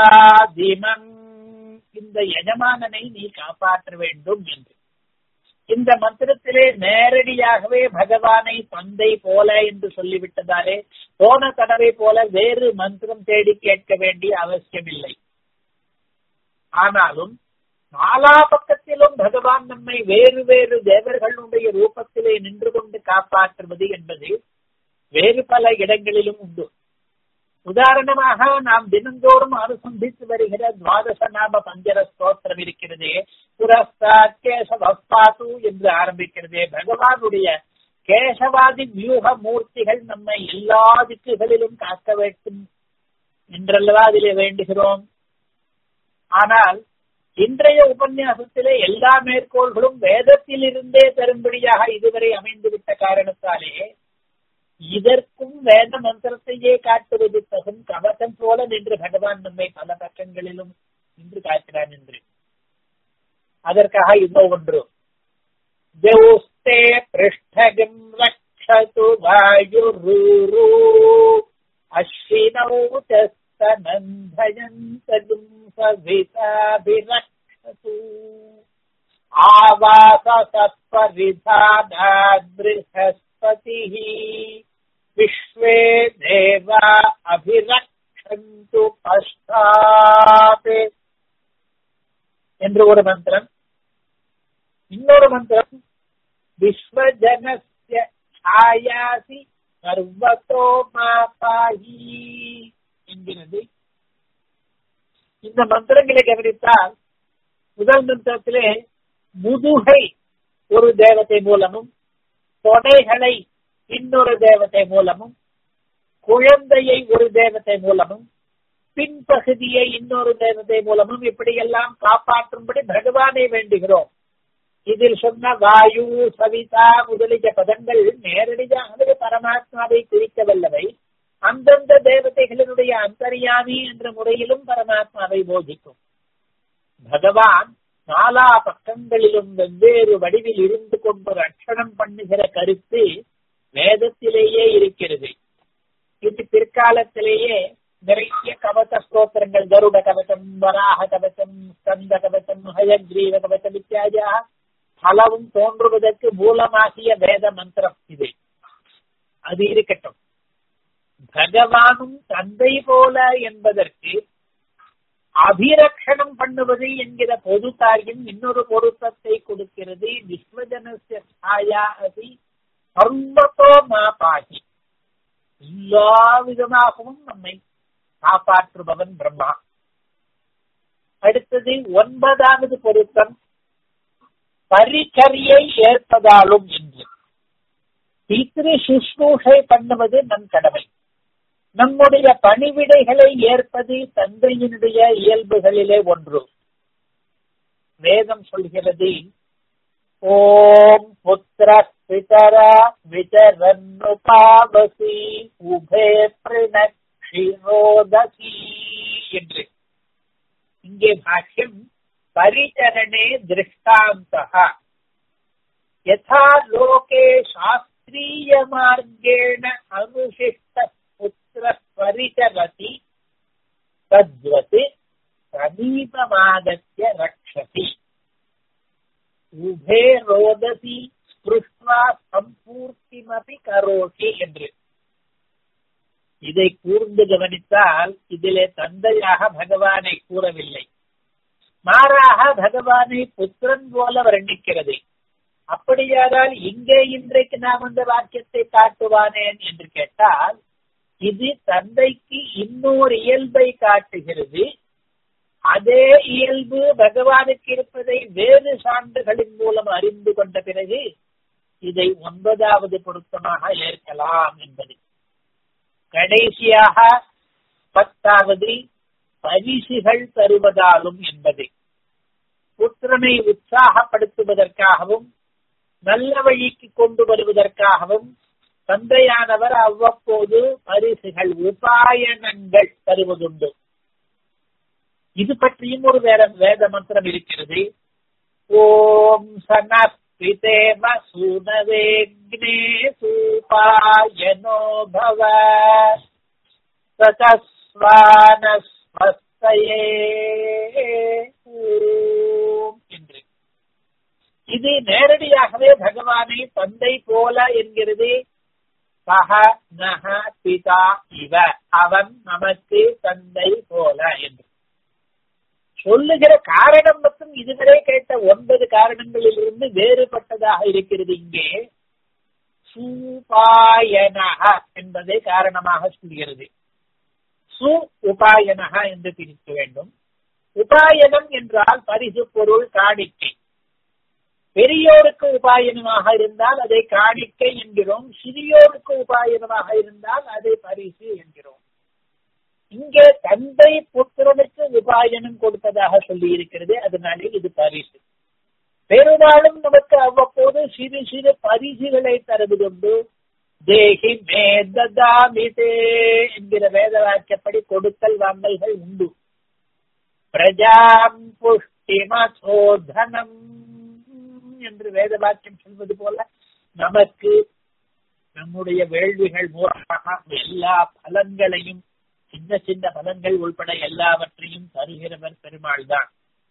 அபிரக்ஷதாதிமம் இந்த எஜமானனை நீ காப்பாற்ற வேண்டும் என்று இந்த மந்திரத்திலே நேரடியாகவே பகவானை தந்தை போல என்று சொல்லிவிட்டதாலே போன தடவை போல வேறு மந்திரம் தேடி கேட்க வேண்டிய அவசியமில்லை ஆனாலும் நாலா பக்கத்திலும் பகவான் நம்மை வேறு வேறு தேவர்களுடைய ரூபத்திலே நின்று கொண்டு காப்பாற்றுவது என்பது வேறு பல இடங்களிலும் உண்டு உதாரணமாக நாம் தினந்தோறும் அனுசந்தித்து வருகிற துவாதச நாம பஞ்சர ஸ்தோத்திரம் இருக்கிறதே புரஸ்தாத் கேசவப்பாத்து என்று ஆரம்பிக்கிறதே பகவானுடைய கேசவாதி வியூக மூர்த்திகள் நம்மை எல்லா திக்குகளிலும் காக்க வேண்டும் என்றல்லவா அதிலே வேண்டுகிறோம் ஆனால் இன்றைய உபன்யாசத்திலே எல்லா மேற்கோள்களும் வேதத்தில் இருந்தே தரும்படியாக இதுவரை அமைந்துவிட்ட காரணத்தாலே இதற்கும் வேத மந்திரத்தையே காட்டுவது தகும் கவசம் போல நின்று பகவான் நம்மை பல பக்கங்களிலும் நின்று காக்கிறான் என்று அதற்காக இதோ ஒன்று ஜௌஸ்தே பிருஷ்டகம் ரக்ஷது வாயுரூரு அஸ்வினௌ தஸ்தனந்தயந்ததும் சவிதாபிரக்ஷது ஆவாச சத்பரிதானாத்ரிஹஸ்பதிः விஸ்வே தேவா அபிரக்ஷந்து பஷ்டாத் என்று ஒரு மந்திரம் இன்னொரு மந்திரம் விஸ்வஜனஸ்ய ಛಾಯಾசி சர்வதோ மாபாஹி என்கிறது இந்த மந்திரங்களை கவனித்தால் முதல் மந்திரத்திலே முதுகை ஒரு தேவதை மூலமும் தொடைகளை இன்னொரு தேவதை மூலமும் குழந்தையை ஒரு தேவதை மூலமும் பின்பகுதியை இன்னொரு தேவதை மூலமும் இப்படியெல்லாம் காப்பாற்றும்படி பகவானை வேண்டுகிறோம் இதில் சொன்ன வாயு சவிதா முதலிய பதங்கள் நேரடியாகவே பரமாத்மாவை குறிக்க வல்லவை அந்தந்த தேவதைகளினுடைய அந்தரியாமி என்ற முறையிலும் பரமாத்மாவை போதிக்கும் பகவான் நாலா பக்கங்களிலும் வெவ்வேறு வடிவில் இருந்து கொண்டு ரட்சணம் பண்ணுகிற கருத்து வேதத்திலேயே இருக்கிறது இது பிற்காலத்திலேயே நிறைய கவச ஸ்தோத்திரங்கள் கருட கவசம் வராக கவசம் ஸ்கந்த கவசம் ஹயக்ரீவ கவசம் இத்தியாதியாக பலவும் தோன்றுவதற்கு மூலமாகிய வேத மந்திரம் இது அது இருக்கட்டும் பகவானும் தந்தை போல என்பதற்கு அபிரக்ஷணம் பண்ணுவது என்கிற பொது காரியம் இன்னொரு பொருத்தத்தை கொடுக்கிறது விஸ்வஜனசிய சாயா அதி சர்வத்தோ மாபாகி எல்லா விதமாகவும் நம்மை காப்பாற்றுபவன் பிரம்மா அடுத்தது ஒன்பதாவது பொருத்தம் பரிச்சரியை ஏற்பதாலும் என்று பித்ரு சுஷ்ரூஷை பண்ணுவது நம் கடமை நம்முடைய பணிவிடைகளை ஏற்பது தந்தையினுடைய இயல்புகளிலே ஒன்று வேதம் சொல்கிறது ஓம் புத்திர பிதரா விதரன்னுபாவசி உபே பிரணக்ஷிரோதசி என்று இங்கே பாஷ்யம் परिचरणे दृष्टान्तः यथा लोके शास्त्रीयमार्गेण अनुशिष्टपुत्रः परिचरति तद्वत् समीपमागत्य रक्षति उभे रोदसी ஸ்பிருஷ்வா சம்பூர்த்திமபி கரோஷி என்று இதை கூர்ந்து கவனித்தால் இதிலே தந்தையாக பகவானை கூறவில்லை மாறாக பகவானை புத்திரன் போல வர்ணிக்கிறது அப்படியானால் இங்கே இன்றைக்கு நாம் அந்த வாக்கியத்தை காட்டுவானேன் என்று கேட்டால் இது தந்தைக்கு இன்னொரு இயல்பை காட்டுகிறது அதே இயல்பு பகவானுக்கு இருப்பதை வேறு சான்றுகளின் மூலம் அறிந்து கொண்ட பிறகு இதை ஒன்பதாவது பொருத்தமாக ஏற்கலாம் என்பது கடைசியாக பத்தாவது பரிசுகள் தருவதாலும் என்பது புத்திரனை உற்சாகப்படுத்துவதற்காகவும் நல்ல வழிக்கு கொண்டு வருவதற்காகவும் தந்தையானவர் அவ்வப்போது பரிசுகள் உபாயனங்கள் தருவதுண்டு இது பற்றியும் ஒரு வேற வேத மந்திரம் இருக்கிறது ஓம் சனஸ்பிதேவ சூனவேக்னே சூபாயனோ பவ சதஸ்வானஸ்வஸ்தயே என்று இது நேரடியாகவே பகவானை தந்தை போல என்கிறது சக நக பிதா இவ அவன் நமக்கு தந்தை போல என்று சொல்லுகிற காரணம் மட்டும் இதுவரை கேட்ட ஒன்பது காரணங்களிலிருந்து வேறுபட்டதாக இருக்கிறது இங்கே சூபாயனக என்பதை காரணமாக சொல்கிறது சு உபாயனக என்று பிரிக்க வேண்டும் உபாயனம் என்றால் பரிசு பொருள் காணிக்கை பெரியோருக்கு உபாயனமாக இருந்தால் அதை காணிக்கை என்கிறோம் சிறியோருக்கு உபாயனமாக இருந்தால் அதை பரிசு என்கிறோம் இங்கே தந்தை புத்திரனுக்கு உபாயனம் கொடுப்பதாக சொல்லி இருக்கிறது அதனாலே இது பரிசு பெரும்பாலும் நமக்கு அவ்வப்போது சிறு சிறு பரிசுகளை தருவதுண்டு தேகி மேததாமிதே என்கிற வேத வாக்கியப்படி கொடுத்தல் வாங்கல்கள் உண்டு பிரஜாம் புஷ்டிமசோதனம் என்று வேத வாக்கியம் சொல்வது போல நமக்கு நம்முடைய வேள்விகள் மூலமாக எல்லா பலன்களையும் சின்ன சின்ன பலன்கள் உள்பட எல்லாவற்றையும் தருகிறவர் பெருமாள் தான்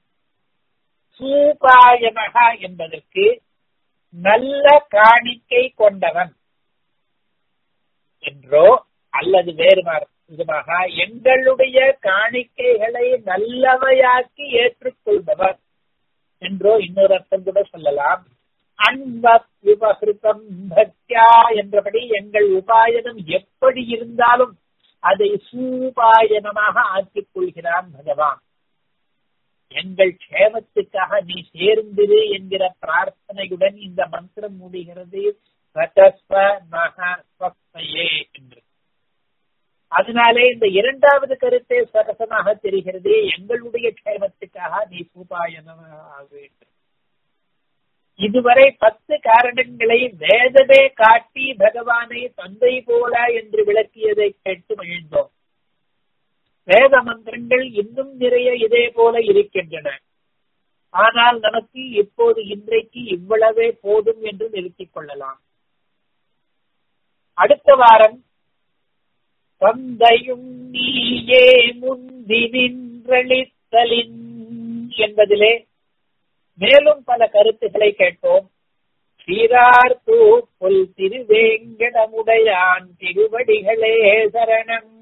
சூபாயனக என்பதற்கு நல்ல காணிக்கை கொண்டவன் என்றோ அல்லது வேறு விதமாக எங்களுடைய காணிக்கைகளை நல்லவையாக்கி ஏற்றுக்கொள்பவர் என்றோ இன்னொரு அர்த்தம் கூட சொல்லலாம் அன்பத் விபகிருத்தம் பக்தியா என்றபடி எங்கள் உபாயனம் எப்படி இருந்தாலும் அதை சூபாயனமாக ஆக்கிக் கொள்கிறான் பகவான் எங்கள் க்ஷேமத்துக்காக நீ சேர்ந்திரு என்கிற பிரார்த்தனையுடன் இந்த மந்திரம் முடிகிறது என்று அதனாலே இந்த இரண்டாவது கருத்தை சரசமாக தெரிகிறது எங்களுடைய க்ஷேமத்துக்காக நீ சூபாயனமாக வேண்டும் இதுவரை பத்து காரணங்களை வேதமே காட்டி பகவானை தந்தை போல என்று விளக்கியதை கேட்டு மகிழ்ந்தோம் வேத மந்திரங்கள் இன்னும் நிறைய இதே போல இருக்கின்றன ஆனால் நமக்கு இப்போது இன்றைக்கு இவ்வளவே போதும் என்று நிறுத்திக் கொள்ளலாம் அடுத்த வாரம் தந்தையும் நீயே முந்தி நின்றளித்தலின் என்பதிலே மேலும் பல கருத்துக்களை கேட்போம் சீரார் தூப்புல் திருவேங்கடமுடையான் திருவடிகளே சரணம்